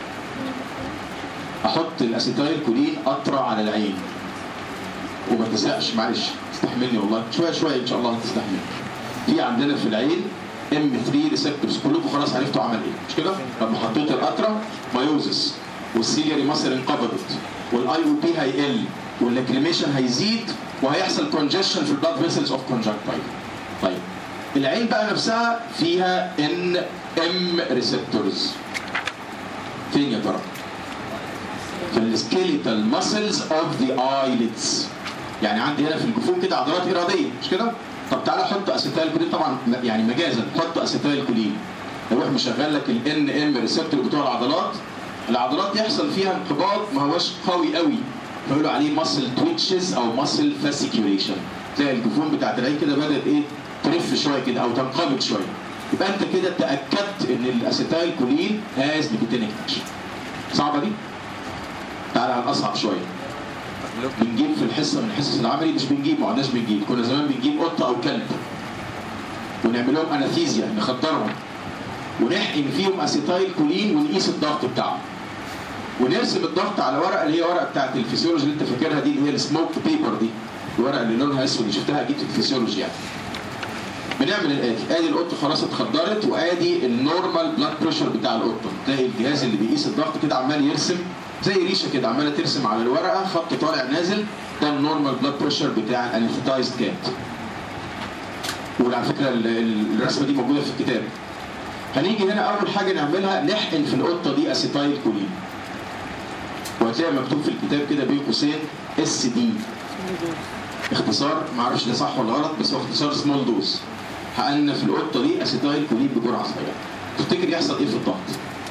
احط الاسيتايل كولين قطره على العين وما تسقش معلش استحملني والله شويه شويه ان شاء الله هتستحمل في عندنا في العين ام 3 ريسبتورز كلكم خلاص عرفتوا عمل ايه مش كده لما حطيت القطره مايوزس والسيلياري مصر انقبضت والاي او بي هيقل واللاكريميشن هيزيد وهيحصل كونجشن في البلاد فيسلز اوف كونجكتايل طيب العين بقى نفسها فيها ان ام ريسبتورز فين يا ترى؟ في السكيليتال ماسلز اوف ذا ايليدز يعني عندي هنا في الجفون كده عضلات اراديه مش كده؟ طب تعالى حط اسيتايل كولين طبعا م- يعني مجازا حط اسيتايل كولين يروح مشغل لك الان ام ريسبتور بتوع العضلات العضلات يحصل فيها انقباض ما هوش قوي قوي فيقولوا عليه ماسل تويتشز او ماسل فاسيكيوليشن تلاقي الجفون بتاعت العين كده بدات ايه ترف شويه كده او تنقبض شويه يبقى انت كده تاكدت ان الاسيتايل كولين هاز نيكوتينيك اكشن صعبه دي؟ تعالى على الاصعب شويه ابلوك بنجيب في الحصه من الحصص العملي مش بنجيب ما عدناش بنجيب كنا زمان بنجيب قطه او كلب ونعمل لهم اناثيزيا نخدرهم ونحقن فيهم اسيتايل كولين ونقيس الضغط بتاعهم ونرسم الضغط على ورقه اللي هي ورقه بتاعت الفسيولوجي اللي انت فاكرها دي اللي هي السموك بيبر دي الورقه اللي لونها اسود اللي شفتها اكيد في الفسيولوجي يعني بنعمل الاتي ادي القطه خلاص اتخدرت وادي النورمال بلاد بريشر بتاع القطه تلاقي الجهاز اللي بيقيس الضغط كده عمال يرسم زي ريشه كده عماله ترسم على الورقه خط طالع نازل ده النورمال بلاد بريشر بتاع الانستايزد كات وعلى فكره ال- ال- الرسمه دي موجوده في الكتاب هنيجي هنا اول حاجه نعملها نحقن في القطه دي اسيتايل كولين وهتلاقي مكتوب في الكتاب كده بين قوسين اس دي اختصار ما اعرفش ده صح ولا غلط بس هو اختصار سمول دوز حقنا في القطه دي اسيتايل كولين بجرعه صغيره تفتكر يحصل ايه في الضغط؟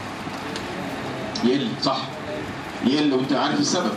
يقل صح يقل وانت عارف السبب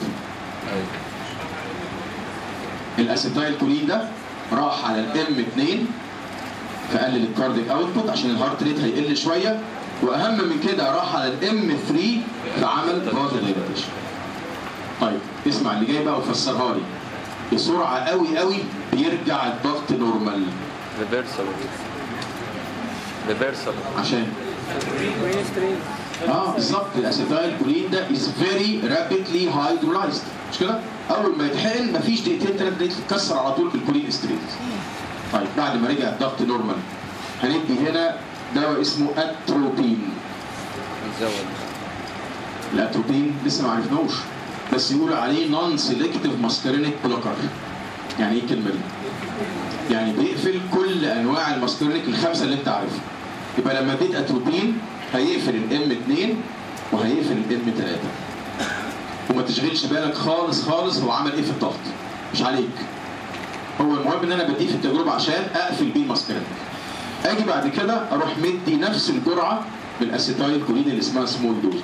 الاسيتايل كولين ده راح على الام 2 فقلل الكارديك اوتبوت عشان الهارت ريت هيقل شويه واهم من كده راح على الام 3 فعمل فازو دايلاتيشن طيب اسمع اللي جاي بقى وفسرها لي بسرعه قوي قوي بيرجع الضغط نورمال ريفرسال ريفرسال عشان برين سترين اه بالظبط الاسيتايل كولين ده از فيري رابيدلي هايدرولايزد مش كده؟ اول ما يتحقن مفيش دقيقتين ثلاث دقايق تتكسر على طول بالكولين ستريت. طيب بعد ما رجع الضغط نورمال هندي هنا دواء اسمه اتروبين. نزود الاتروبين لسه ما عرفناهوش بس يقولوا عليه نون سيلكتيف ماسكرينيك بلوكر. يعني ايه الكلمه دي؟ يعني بيقفل كل انواع الماسكرينيك الخمسه اللي انت عارفها. يبقى لما اديت اتروبين هيقفل الام 2 وهيقفل الام 3 وما تشغلش بالك خالص خالص هو عمل ايه في الضغط مش عليك هو المهم ان انا بديه في التجربه عشان اقفل بيه الماسكرينيك اجي بعد كده اروح مدي نفس الجرعه من الاسيتايل كولين اللي اسمها سمول دوز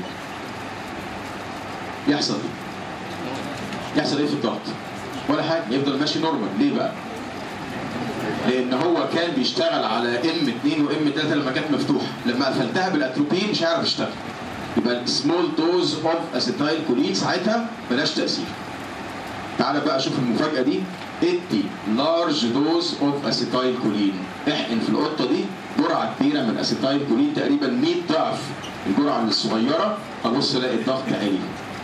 يحصل ايه؟ يحصل ايه في الضغط؟ ولا حاجه يفضل ماشي نورمال ليه بقى؟ لان هو كان بيشتغل على ام 2 وام 3 لما كانت مفتوحه لما قفلتها بالاتروبين مش هيعرف يشتغل يبقى السمول دوز اوف اسيتايل كولين ساعتها ملاش تاثير تعالى بقى شوف المفاجاه دي ادي لارج دوز اوف اسيتايل كولين احقن في القطه دي جرعه كبيره من اسيتايل كولين تقريبا 100 ضعف الجرعه الصغيره هبص الاقي الضغط عالي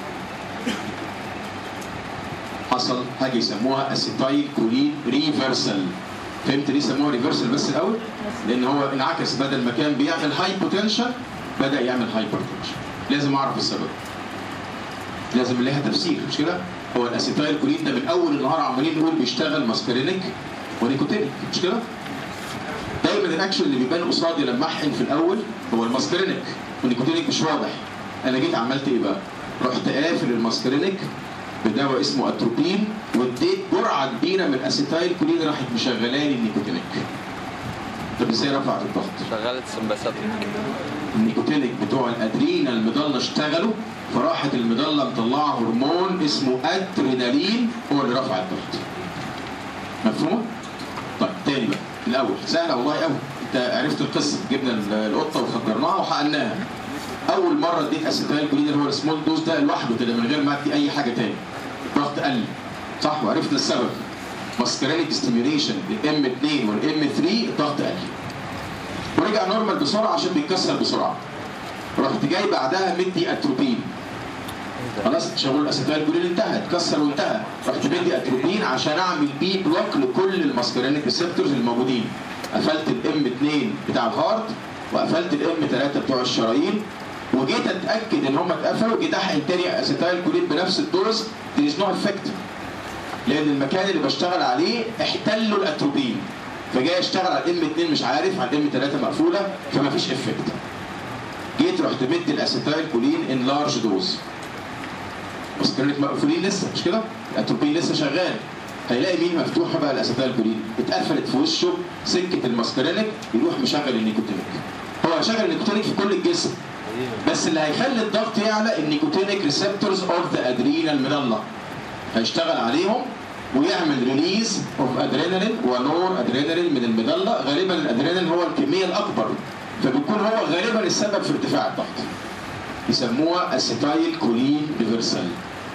حصل حاجه يسموها اسيتايل كولين ريفرسال فهمت ليه سموها ريفرسال بس الاول؟ لان هو انعكس بدل ما كان بيعمل هاي بوتنشال بدا يعمل هايبر تنشن لازم اعرف السبب لازم لها تفسير مش كده؟ هو الاسيتايل كولين ده من اول النهار عمالين نقول بيشتغل ماسكرينيك ونيكوتينيك مش كده؟ دايما الاكشن اللي بيبان قصادي لما احقن في الاول هو الماسكرينيك والنيكوتينيك مش واضح انا جيت عملت ايه بقى؟ رحت قافل الماسكرينيك بدواء اسمه اتروبين واديت جرعه كبيره من اسيتايل كولين راحت مشغلاني النيكوتينيك طب ازاي رفعت الضغط؟ شغلت سمباسات النيكوتينيك بتوع الادرينا المضله اشتغلوا فراحت المضله مطلعه هرمون اسمه ادرينالين هو اللي رفع الضغط. مفهوم؟ طيب تاني بقى الاول سهله والله قوي انت عرفت القصه جبنا ال- القطه وخدرناها وحقناها اول مره اديت اسيتايل كولين اللي هو السمول دوز ده لوحده كده من غير ما ادي اي حاجه تاني الضغط قل صح وعرفنا السبب ماسكرينيك ستيميوليشن الام 2 والام 3 الضغط قل ورجع نورمال بسرعه عشان بيتكسر بسرعه رحت جاي بعدها مدي اتروبين خلاص شغل الاسيتايل كولين انتهى اتكسر وانتهى رحت مدي اتروبين عشان اعمل بيه بلوك لكل الماسكرينيك ريسبتورز الموجودين قفلت الام 2 بتاع الهارت وقفلت الام 3 بتوع الشرايين وجيت اتاكد ان هم اتقفلوا جيت احقن تاني اسيتايل كولين بنفس الدوز there is no effect لان المكان اللي بشتغل عليه احتلوا الاتروبين فجاي اشتغل على الام 2 مش عارف على الام 3 مقفوله فما فيش افكت جيت رحت مدي الاسيتايل كولين ان لارج دوز بس كانت مقفولين لسه مش كده؟ الاتروبين لسه شغال هيلاقي مين مفتوحه بقى الاسيتايل كولين اتقفلت في وشه سكه الماسكرينيك يروح مشغل النيكوتينيك هو هيشغل النيكوتينيك في كل الجسم بس اللي هيخلي الضغط يعلى النيكوتينيك ريسبتورز اوف ذا ادرينال ميدالا هيشتغل عليهم ويعمل ريليز اوف ادرينالين ونور ادرينالين من الميدالا غالبا الادرينالين هو الكميه الاكبر فبيكون هو غالبا السبب في ارتفاع الضغط يسموها اسيتايل كولين ريفرسال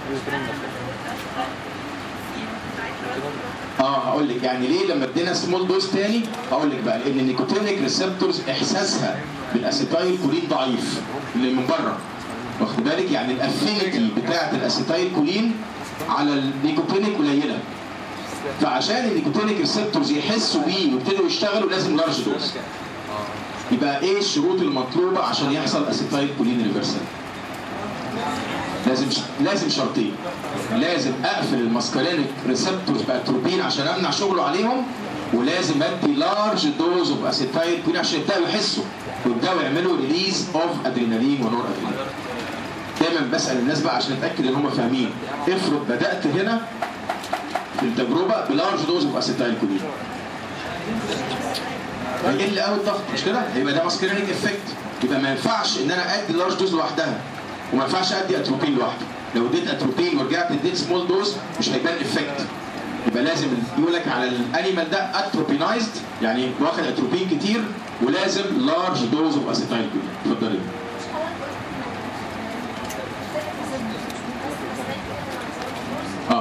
اه هقول لك يعني ليه لما ادينا سمول دوز تاني هقول لك بقى لان النيكوتينيك ريسبتورز احساسها بالاسيتايل كولين ضعيف اللي من بره واخد بالك يعني الافينيتي بتاعه الاسيتايل كولين على النيكوتينيك قليله فعشان النيكوتينيك ريسبتورز يحسوا بيه ويبتدوا يشتغلوا لازم لارج دوز يبقى ايه الشروط المطلوبه عشان يحصل اسيتايل كولين ريفرسال لازم لازم شرطين لازم اقفل الماسكارينيك ريسبتورز باتروبين عشان امنع شغله عليهم ولازم ادي لارج دوز اوف اسيتايل كولين عشان يبداوا يحسوا ويبداوا يعملوا ريليز اوف ادرينالين ونور ادرينالين دايما بسال الناس بقى عشان اتاكد ان هم فاهمين افرض بدات هنا في التجربه بلارج دوز اوف اسيتايل كولين هيقل قوي الضغط مش كده؟ يبقى ده ماسكرينيك افكت يبقى ما ينفعش ان انا ادي لارج دوز لوحدها وما ينفعش ادي اتروبين لوحده لو اديت اتروبين ورجعت اديت سمول دوز مش هيبان افكت يبقى لازم يقول لك على الانيمال ده اتروبينايزد يعني واخد اتروبين كتير ولازم لارج دوز اوف اسيتايل كولين اتفضلي اه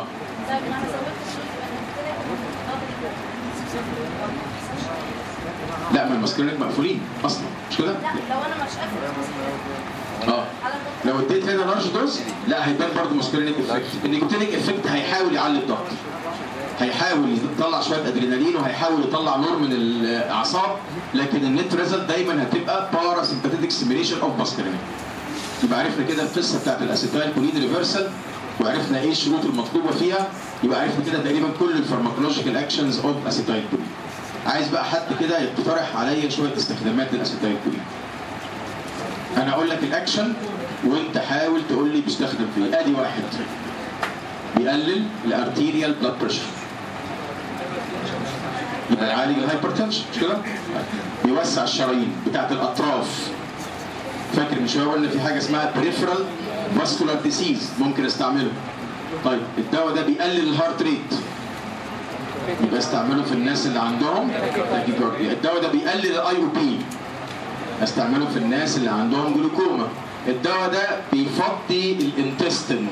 لا ما الماسكرينيك مقفولين اصلا مش كده؟ لا لو انا مش قافل اه لو اديت هنا لارج دوز لا هيبان برضه ماسكرينيك افكت النيكوتينيك افكت هيحاول يعلي الضغط هيحاول يطلع شويه ادرينالين وهيحاول يطلع نور من الاعصاب لكن النت ريزلت دايما هتبقى بارا سمباثيتك ستيميليشن اوف ماسكرينيك يبقى عرفنا كده القصه بتاعت الاسيتايل كولين ريفرسال وعرفنا ايه الشروط المطلوبه فيها يبقى عرفنا كده تقريبا كل الفارماكولوجيكال اكشنز اوف اسيتايل كولين عايز بقى حد كده يقترح عليا شويه استخدامات للاسيتايل كولين انا اقول لك الاكشن وانت حاول تقول لي بيستخدم في ايه ادي واحد بيقلل الارتيريال بلاد بريشر يبقى يعالج الهايبرتنشن مش كده؟ بيوسع الشرايين بتاعت الاطراف فاكر من شويه قلنا في حاجه اسمها بريفرال فاسكولار ديسيز ممكن استعمله طيب الدواء ده بيقلل الهارت ريت يبقى استعمله في الناس اللي عندهم تاكيكارديا الدواء ده بيقلل الاي او بي استعمله في الناس اللي عندهم جلوكوما الدواء ده بيفضي الانتستين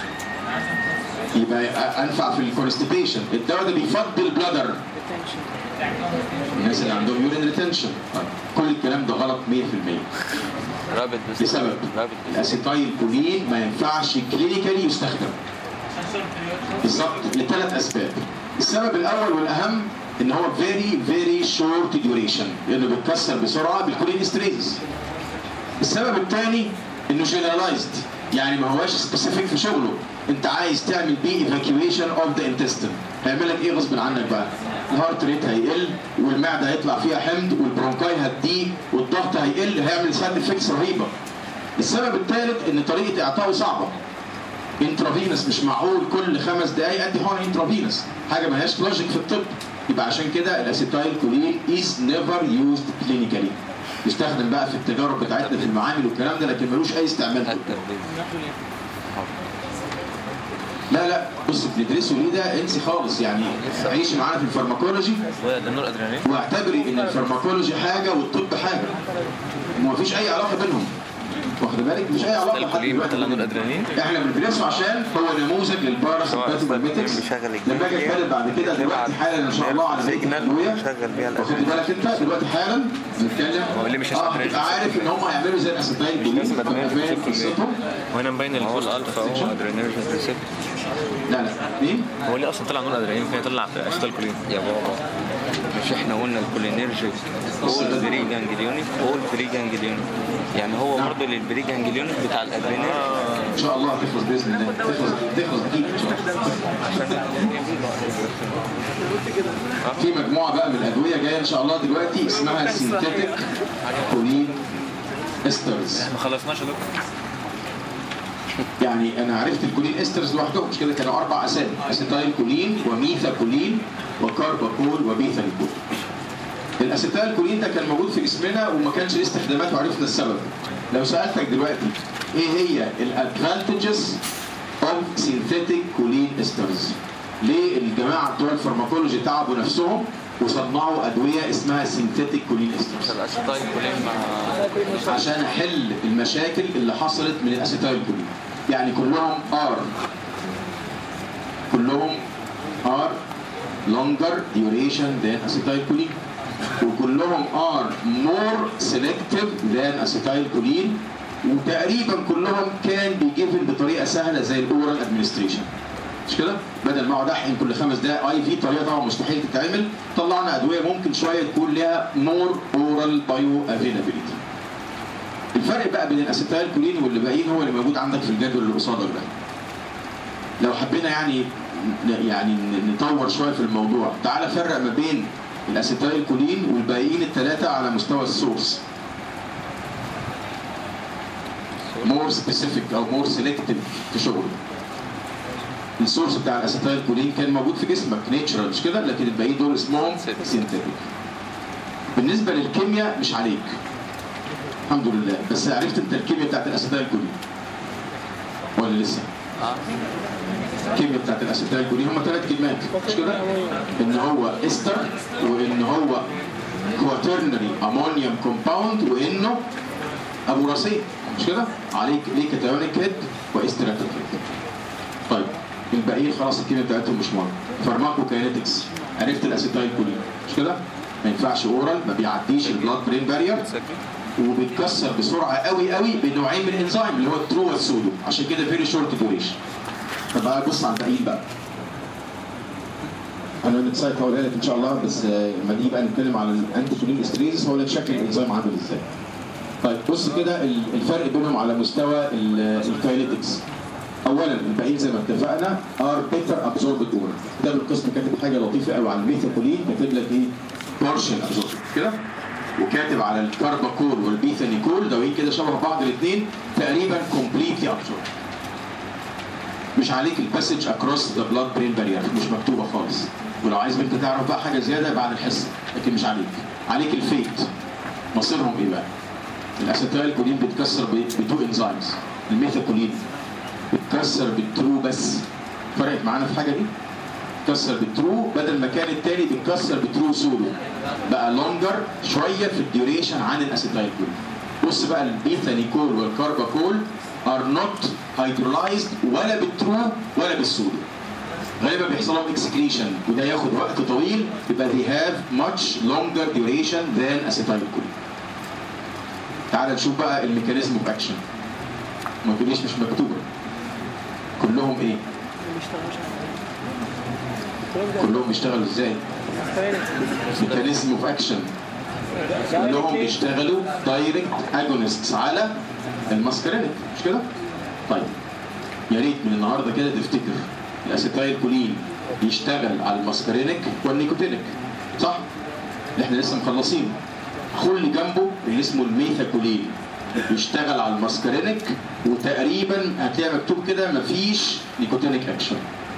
يبقى انفع في الكونستيبيشن الدواء ده بيفضي البلادر الناس اللي عندهم يورين ريتنشن كل الكلام ده غلط 100% رابط بس لسبب رابط الاسيتايل كولين ما ينفعش كلينيكالي يستخدم بالظبط لثلاث اسباب السبب الاول والاهم ان هو فيري فيري شورت ديوريشن لانه بيتكسر بسرعه بالكولين استريز السبب الثاني انه جنرالايزد يعني ما هواش سبيسيفيك في شغله انت عايز تعمل بيه ايفاكيويشن اوف ذا انتستين هيعمل لك ايه غصب عنك بقى الهارت ريت هيقل والمعده هيطلع فيها حمض والبرونكاي هتضيق والضغط هيقل هيعمل سايد افكتس رهيبه السبب الثالث ان طريقه اعطائه صعبه انترافينس مش معقول كل خمس دقائق ادي هون انترافينس حاجه ما هياش لوجيك في الطب يبقى عشان كده الاسيتايل كولين از نيفر يوزد كلينيكالي يستخدم بقى في التجارب بتاعتنا في المعامل والكلام ده لكن ملوش اي استعمال في الطب. لا لا بص بندرسه ليه ده انسي خالص يعني عيشي معانا في الفارماكولوجي وده النور ادرينالين واعتبري ان الفارماكولوجي حاجه والطب حاجه وما فيش اي علاقه بينهم واخد بالك مش اي علاقه لحد الكولين دلوقتي ولا النور ادرينالين احنا بندرسه عشان هو نموذج للباراسمباتيك والميتكس بيشغل لما اجي اتكلم بعد كده دلوقتي حالا ان شاء الله على بقيه الادويه شغل بيها واخد الأدرينالين. بالك انت دلوقتي حالا بنتكلم هو اللي مش اه هيستدرج. هتبقى عارف ان هم هيعملوا زي الاسيتايل مش لازم أدمان في فاهم الكلية. قصتهم وهنا مبين هو البوست الالفا هو ادرينرجين ريسبت لا لا مين؟ هو ليه اصلا طلع نور ادرينالين ممكن يطلع اشتال كولين يا بابا مش احنا قلنا الكولينرجيك اول بري جانجليونيك اول بري جانجليونيك يعني هو برضه للبري جانجليونيك بتاع الادرينال ان شاء الله هتخلص باذن الله تخلص تخلص اكيد ان شاء الله في مجموعه بقى من الادويه جايه ان شاء الله دلوقتي اسمها سينثيتك كولين استرز ما خلصناش يا دكتور يعني انا عرفت الكولين استرز لوحدهم مش كده كانوا اربع اسامي اسيتايل كولين وميثا كولين وكارباكول وبيثا كول الاسيتايل كولين ده كان موجود في جسمنا وما كانش ليه استخدامات وعرفنا السبب لو سالتك دلوقتي ايه هي الادفانتجز اوف سينثيتك كولين استرز ليه الجماعه بتوع الفارماكولوجي تعبوا نفسهم وصنعوا ادويه اسمها سينثيتك كولين استرز الاسيتايل كولين مع عشان احل المشاكل اللي حصلت من الاسيتايل كولين يعني كلهم ار كلهم ار longer duration than acetylcholine وكلهم ار more selective than acetylcholine وتقريبا كلهم كان بيجيفن بطريقه سهله زي الاورال ادمنستريشن مش كده؟ بدل ما اقعد احقن كل خمس دقائق اي في طريقه طبعا مستحيل تتعمل طلعنا ادويه ممكن شويه تكون لها مور اورال بايو افيلابيلتي الفرق بقى بين الاسيتايل كولين واللي باقيين هو اللي موجود عندك في الجدول اللي قصادك ده لو حبينا يعني يعني نطور شويه في الموضوع تعال فرق ما بين الاسيتايل كولين والباقيين الثلاثه على مستوى السورس مور سبيسيفيك او مور سيلكتيف في شغله السورس بتاع الاسيتايل كولين كان موجود في جسمك نيتشرال مش كده لكن الباقيين دول اسمهم سينثيتيك بالنسبه للكيمياء مش عليك الحمد لله بس عرفت انت الكيمياء بتاعت الاسيتايل كولين ولا لسه؟ اه الكيمياء بتاعت الاسيتايل كولين هم ثلاث كلمات مش كده؟ ان هو استر وان هو كواترنري امونيوم كومباوند وانه ابو رصيد مش كده؟ عليك ليه كاتايونيك هيد واستراتيك هيد طيب الباقيين خلاص الكيمياء بتاعتهم مش مهم فارماكوكاينetics عرفت الاسيتايل كولين مش كده؟ ما ينفعش اورال ما بيعديش البلاد برين بارير وبيتكسر بسرعه قوي قوي بنوعين من الانزيم اللي هو الترو والسودو عشان كده فيري شورت دوريشن طب بقى بص على الباقيين بقى انا السايت هقولها لك ان شاء الله بس آه، لما نيجي بقى نتكلم على الانتي كولين استريز هقول لك شكل الانزيم عامل ازاي طيب بص كده ال- الفرق بينهم على مستوى الكاينetics اولا الباقيين زي ما اتفقنا ار بيتر ابزوربد اورال ده بالقسم كاتب حاجه لطيفه قوي على الميثاكولين كاتب لك ايه بارشل ابزوربد كده وكاتب على الكارباكول والبيثانيكول دوايين كده شبه بعض الاثنين تقريبا كومبليتلي ابزوربد مش عليك الباسج اكروس ذا بلاد برين بارير مش مكتوبه خالص ولو عايز انت تعرف بقى حاجه زياده بعد الحصه لكن مش عليك عليك الفيت مصيرهم ايه بقى الاسيتايل كولين بيتكسر ب- بتو انزيمز الميثاكولين بيتكسر بالترو بس فرقت معانا في حاجه دي بيتكسر بالترو بدل ما كان التاني بيتكسر بترو سولو بقى لونجر شويه في الديوريشن عن الاسيتايل كولين بص بقى البيثانيكول والكارباكول ار نوت هيدرولايزد ولا بالترو ولا بالسولو غالبا بيحصل لهم اكسكريشن وده ياخد وقت طويل يبقى they have much longer duration than acetylcholine تعال نشوف بقى الميكانيزم اوف اكشن ما تقوليش مش مكتوبه كلهم ايه كلهم بيشتغلوا ازاي ميكانيزم اوف اكشن كلهم بيشتغلوا دايركت اجونستس على الماسكرينيك مش كده طيب يا ريت من النهارده كده تفتكر الاسيتايل كولين بيشتغل على الماسكرينيك والنيكوتينيك صح اللي احنا لسه مخلصينه خل جنبه اللي اسمه الميثاكولين بيشتغل على الماسكرينيك وتقريبا هتلاقي مكتوب كده مفيش نيكوتينيك اكشن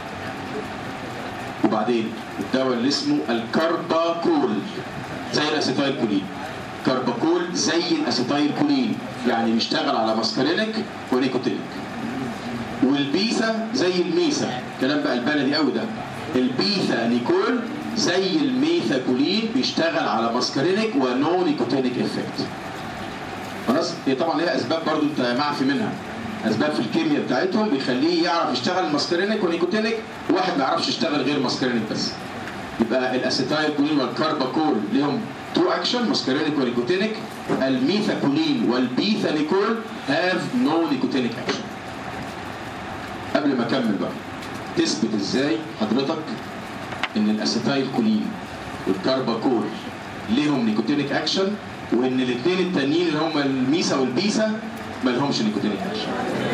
وبعدين الدواء اللي اسمه الكارباكول زي الاسيتايل كولين كارباكول زي الاسيتايل كولين يعني بيشتغل على ماسكرينيك ونيكوتينيك والبيثا زي الميثا كلام بقى البلدي قوي ده البيثا نيكول زي الميثاكولين بيشتغل على ماسكارينيك ونو نيكوتينيك افكت خلاص هي طبعا ليها اسباب برضو انت معفي منها اسباب في الكيمياء بتاعتهم بيخليه يعرف يشتغل ماسكارينيك ونيكوتينيك وواحد ما يعرفش يشتغل غير ماسكارينيك بس يبقى الاسيتايل كولين والكارباكول ليهم تو اكشن ماسكارينيك ونيكوتينيك الميثاكولين والبيثانيكول هاف نو نيكوتينيك اكشن قبل ما اكمل بقى تثبت ازاي حضرتك ان الاسيتايل كولين والكارباكول ليهم نيكوتينيك اكشن وان الاثنين التانيين اللي هم الميسا والبيسا ما لهمش نيكوتينيك اكشن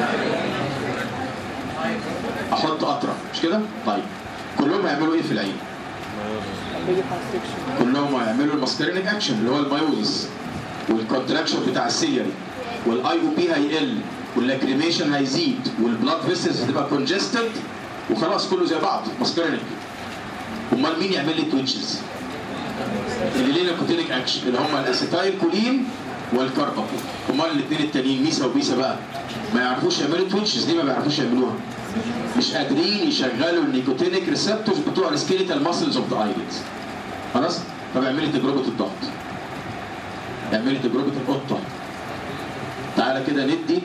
احط قطره مش كده طيب كلهم هيعملوا ايه في العين بيجي ترانسكشن كلهم هيعملوا الماسكرينيك اكشن اللي هو المايوزس والكونتراكشن بتاع السيلياري والاي او بي هيقل واللاكريميشن هيزيد والبلاد فيسلز هتبقى كونجستد وخلاص كله زي بعض ماسكرينيك امال مين يعمل لي تويتشز اللي ليه نيكوتينيك اكشن اللي هم الاسيتايل كولين والكارباكول امال الاثنين التانيين ميسا وبيسا بقى ما يعرفوش يعملوا تويتشز ليه ما بيعرفوش يعملوها مش قادرين يشغلوا النيكوتينيك ريسبتورز بتوع السكيليتال ماسلز اوف ذا ايليدز خلاص طب اعملي تجربه الضغط اعملي تجربه القطه تعالى كده ندي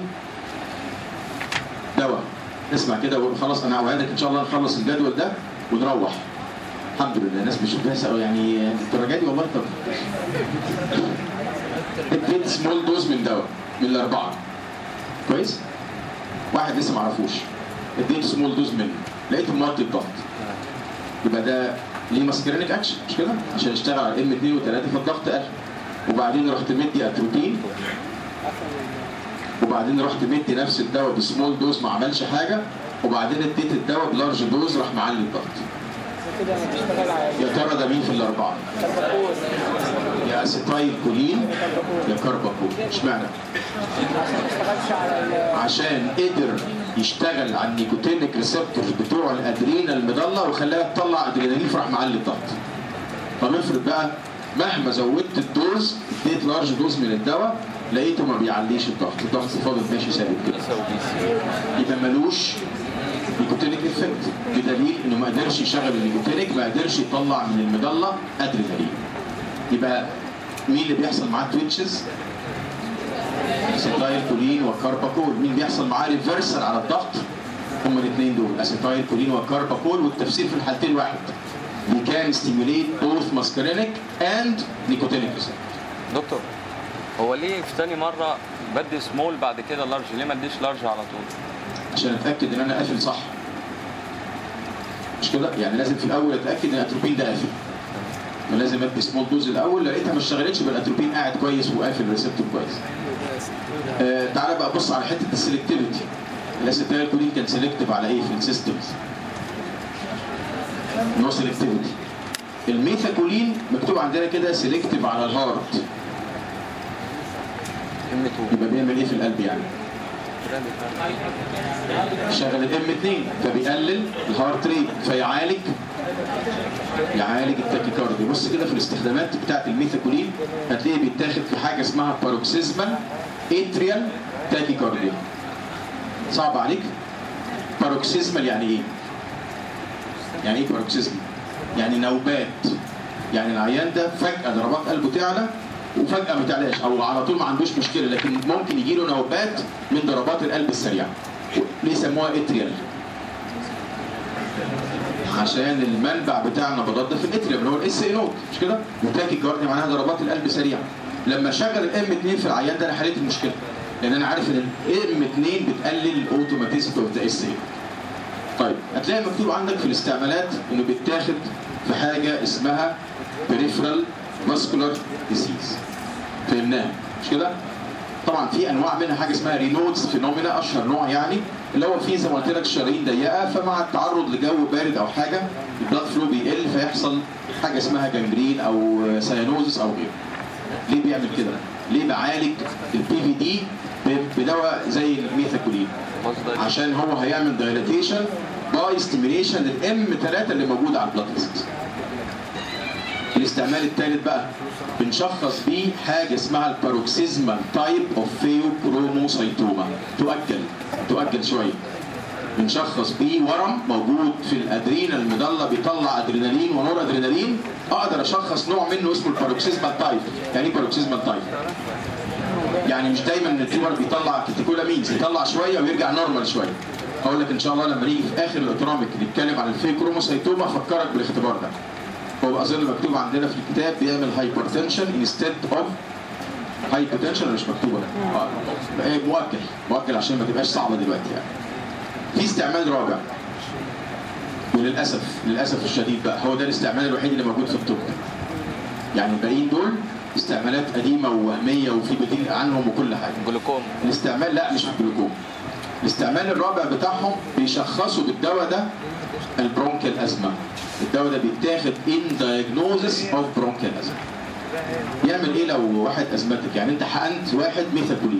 دواء اسمع كده وخلاص انا اوعدك ان شاء الله نخلص الجدول ده ونروح الحمد لله الناس بتشوف ناس أوي يعني الدرجات دي والله طب اديت سمول دوز من دواء من الاربعه كويس واحد لسه ما عرفوش اديت سمول دوز منه لقيته موطي الضغط يبقى ده ليه ماسكرينيك اكشن مش كده عشان يشتغل على ام 2 و3 فالضغط قل وبعدين رحت مدي اتروبين وبعدين رحت مدي نفس الدواء بسمول دوز ما عملش حاجه وبعدين اديت الدواء بلارج دوز راح معلي الضغط كده انا بشتغل على يا ترى ده مين في الاربعه؟ الكرباكول يا اسيتايل كولين يا كارباكول اشمعنى؟ عشان ما اشتغلش على ال- عشان قدر يشتغل على النيكوتينيك ريسبتورز بتوع الادرينا المضله وخلاها تطلع ادرينالين فراح معلي الضغط. طب افرض بقى مهما زودت الدوز اديت لارج دوز من الدواء لقيته ما بيعليش الضغط، الضغط فاضل ماشي ثابت كده. يبقى ملوش نيكوتينيك افكت بدليل انه ما قدرش يشغل النيكوتينيك ما قدرش يطلع من المضله ادرينالين. يبقى مين اللي بيحصل معاه تويتشز؟ اسيتايل كولين وكارباكول مين بيحصل معاه ريفرسال على الضغط هما الاثنين دول اسيتايل كولين وكارباكول والتفسير في الحالتين واحد we can stimulate both muscarinic and nicotinic receptor دكتور هو ليه في تاني مرة بدي سمول بعد كده لارج ليه ما اديش لارج على طول؟ عشان اتاكد ان انا قافل صح مش كده يعني لازم في الاول اتاكد ان الاتروبين ده قافل فلازم ادي سمول دوز الاول لقيتها ما اشتغلتش يبقى الاتروبين قاعد كويس وقافل الريسبتور كويس آه تعالى بقى بص على حته السلكتيفيتي الاسيتايل كولين كان سيلكتيف على ايه في السيستمز نو سيلكتيفيتي الميثاكولين مكتوب عندنا كده سيلكتيف على الهارت ام 2 يبقى بيعمل ايه في القلب يعني شغل الام 2 فبيقلل الهارت ريت فيعالج يعالج التاكيكاردي بص كده في الاستخدامات بتاعت الميثاكولين هتلاقيه بيتاخد في حاجه اسمها باروكسيزمال اتريال تاكيكارديا صعب عليك باروكسيزمال يعني ايه يعني ايه باروكسيزمال يعني نوبات يعني العيان ده فجاه ضربات قلبه تعلى وفجاه ما تعلاش او على طول ما عندوش مشكله لكن ممكن يجي له نوبات من ضربات القلب السريعه ليه سموها اتريال عشان المنبع بتاع النبضات ده في الاتريوم اللي هو الاس اي نوت مش كده؟ وتاكي كارديا معناها ضربات القلب سريعه. لما شغل الام 2 في العيان ده انا حليت المشكله. لان انا عارف ان الام 2 بتقلل الاوتوماتيسيتي اوف ذا اس اي. طيب هتلاقي مكتوب عندك في الاستعمالات انه بيتاخد في حاجه اسمها peripheral muscular disease. فهمناها مش كده؟ طبعا في انواع منها حاجه اسمها رينودز فينومينا اشهر نوع يعني اللي هو فيه زي ما قلت لك شرايين ضيقه فمع التعرض لجو بارد او حاجه البلاد فلو بيقل فيحصل حاجه اسمها جانجرين او سيانوزس او غيره. ليه بيعمل كده؟ ليه بعالج البي في دي بدواء زي الميثاكولين؟ مصدر عشان هو هيعمل دايلاتيشن باي ستيميليشن للام 3 اللي موجوده على البلاد فيسلز. الاستعمال الثالث بقى بنشخص بيه حاجه اسمها الباروكسيزمال تايب اوف فيوكروموسايتوما تؤجل تؤجل شويه بنشخص بيه ورم موجود في الادرينال المضله بيطلع ادرينالين ونور ادرينالين اقدر اشخص نوع منه اسمه الباروكسيزمال تايب يعني ايه باروكسيزمال تايب يعني مش دايما ان التيومر بيطلع كيتيكولامينز يطلع شويه ويرجع نورمال شويه هقول لك ان شاء الله لما نيجي في اخر الاوتونوميك نتكلم عن الفيكروموسايتوما افكرك بالاختبار ده هو اظن مكتوب عندنا في الكتاب بيعمل هايبرتنشن انستيد اوف هايبرتنشن مش مكتوبه اه إيه، مؤجل مؤجل عشان ما تبقاش صعبه دلوقتي يعني في استعمال رابع وللاسف للاسف الشديد بقى هو ده الاستعمال الوحيد اللي موجود في الطب يعني الباقيين دول استعمالات قديمه ووهميه وفي بديل عنهم وكل حاجه جلوكوم الاستعمال لا مش في الجلوكوم الاستعمال الرابع بتاعهم بيشخصوا بالدواء ده البرونكيال ازمه الدواء ده بيتاخد ان دايجنوزس اوف برونكيال ازمه يعمل ايه لو واحد ازمتك يعني انت حقنت واحد ميثاكولين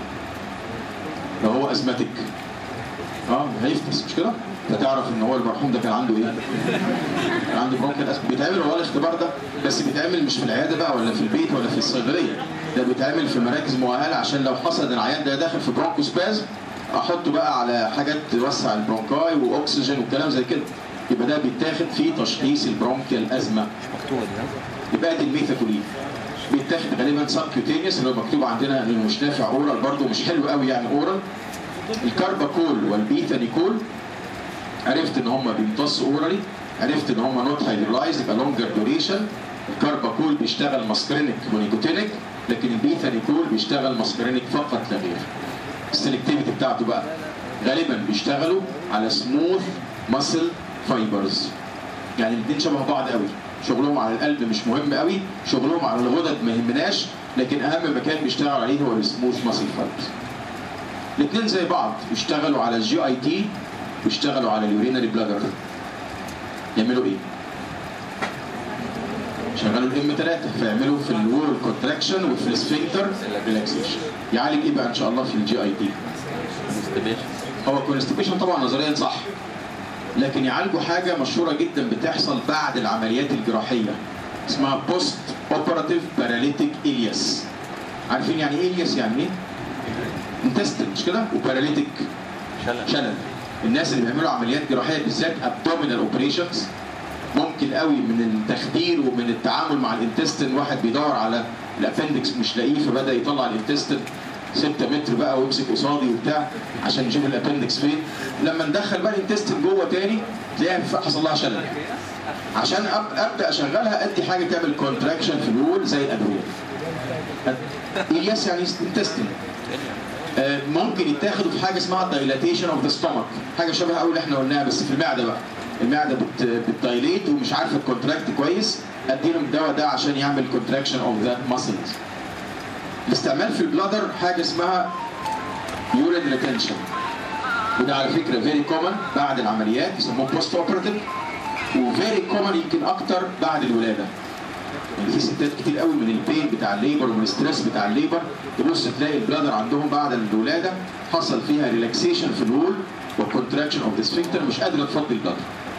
لو هو ازمتك اه هيفتس مش كده فتعرف ان هو المرحوم ده كان عنده ايه كان عنده برونكيال ازمه بيتعمل هو الاختبار ده بس بيتعمل مش في العياده بقى ولا في البيت ولا في الصيدليه ده بيتعمل في مراكز مؤهله عشان لو حصل ان العيان ده داخل في برونكوسبازم احطه بقى على حاجات توسع البرونكاي واكسجين وكلام زي كده يبقى ده بيتاخد في تشخيص البرونكيال ازمه مكتوبه دي يبقى دي الميثاكولين بيتاخد غالبا سبكيوتينيوس اللي هو مكتوب عندنا انه مش نافع اورال برضه مش حلو قوي يعني اورال الكارباكول والبيتانيكول عرفت ان هم بيمتصوا اورالي عرفت ان هم نوت هيدرولايز يبقى لونجر دوريشن الكارباكول بيشتغل ماسكرينيك ونيكوتينيك لكن البيتانيكول بيشتغل ماسكرينيك فقط لا غير السلكتيفيتي بتاعته بقى غالبا بيشتغلوا على سموث ماسل فايبرز يعني الاثنين شبه بعض قوي شغلهم على القلب مش مهم قوي شغلهم على الغدد ما يهمناش لكن اهم مكان بيشتغل عليه هو السموث ماسل فايبرز الاثنين زي بعض يشتغلوا على الجي اي تي ويشتغلوا على اليورينري بلادر يعملوا ايه؟ شغلوا الام 3 فيعملوا في الوول كونتراكشن وفي السفنكتر ريلاكسيشن يعالج ايه بقى ان شاء الله في الجي اي تي؟ هو كونستيبيشن طبعا نظريا صح لكن يعالجوا حاجه مشهوره جدا بتحصل بعد العمليات الجراحيه اسمها بوست اوبراتيف باراليتيك الياس عارفين يعني ايه الياس يعني ايه؟ انتستن مش كده؟ وباراليتيك شلل شلل الناس اللي بيعملوا عمليات جراحيه بالذات ابدومينال اوبريشنز ممكن قوي من التخدير ومن التعامل مع الانتستين واحد بيدور على الابندكس مش لاقيه فبدا يطلع الانتستين 6 متر بقى ويمسك قصادي وبتاع عشان نشوف الابندكس فين لما ندخل بقى الانتستين جوه تاني تلاقيها حصل لها شلل عشان أب- ابدا اشغلها ادي حاجه تعمل كونتراكشن في الوول زي الادويه الياس يعني انتستين آه، ممكن يتاخدوا في حاجه اسمها دايلاتيشن اوف ذا ستومك حاجه شبه قوي اللي احنا قلناها بس في المعده بقى المعده بت بتدايليت ومش عارفه تكونتراكت كويس اديلهم الدواء ده عشان يعمل كونتراكشن اوف ذا ماسلز الاستعمال في البلادر حاجه اسمها يورين ريتنشن وده على فكره فيري كومن بعد العمليات يسموه بوست اوبراتيف وفيري كومن يمكن اكتر بعد الولاده يعني في ستات كتير قوي من البين بتاع الليبر ومن الستريس بتاع الليبر تبص تلاقي البلادر عندهم بعد الولاده حصل فيها ريلاكسيشن في الوول وكونتراكشن اوف ذا سفنكتر مش قادره تفضي البلادر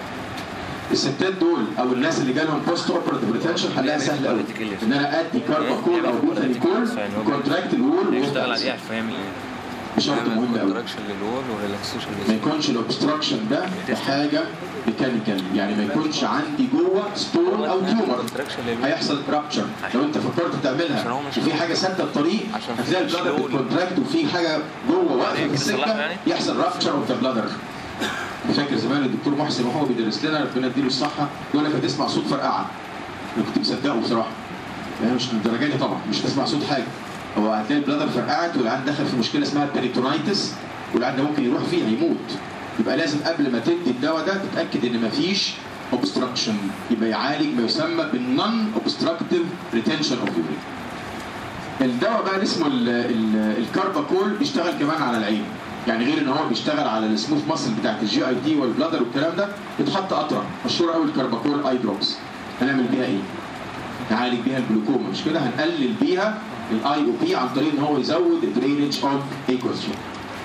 الستات دول او الناس اللي جالهم بوست اوبراتيف ريتنشن حلها سهل قوي ان انا ادي كارباكول او بوتانيكول كونتراكت الوول يشتغل عليه ويفتح عشان يعمل ايه؟ بشرط مهم قوي كونتراكشن للوول وريلاكسيشن ما يكونش الاوبستراكشن ده بحاجه ميكانيكال يعني ما يكونش عندي جوه ستون او تيومر كونتراكشن للوول هيحصل رابتشر لو انت فكرت عشان تعملها هو مش- وفي حاجه سادة الطريق عشان هتلاقي مش البلادر لون. بتكونتراكت وفي حاجه جوه واقفه في يمكن السكه تصلحها يعني؟ يحصل رابتشر اوف ذا بلادر فاكر زمان الدكتور محسن وهو بيدرس لنا ربنا يديله الصحه يقول لك هتسمع صوت فرقعه انا كنت مصدقه بصراحه يعني مش للدرجه دي طبعا مش هتسمع صوت حاجه هو هتلاقي البلادر فرقعت والعيان دخل في مشكله اسمها بيريتونايتس والعيان ده ممكن يروح فيها يموت يبقى لازم قبل ما تدي الدواء ده تتاكد ان مفيش اوبستراكشن يبقى يعالج ما يسمى بالنون اوبستراكتيف ريتنشن اوف يورين الدواء بقى اللي اسمه ال- ال- الكارباكول بيشتغل كمان على العين يعني غير ان هو بيشتغل على السموث ماسل بتاعت الجي اي تي والبلادر والكلام ده بتحط قطره مشهوره قوي الكارباكول اي دروبس هنعمل بيها ايه؟ نعالج بيها الجلوكوما مش كده هنقلل بيها الاي او بي عن طريق ان هو يزود الدرينج اوف ايكوستروم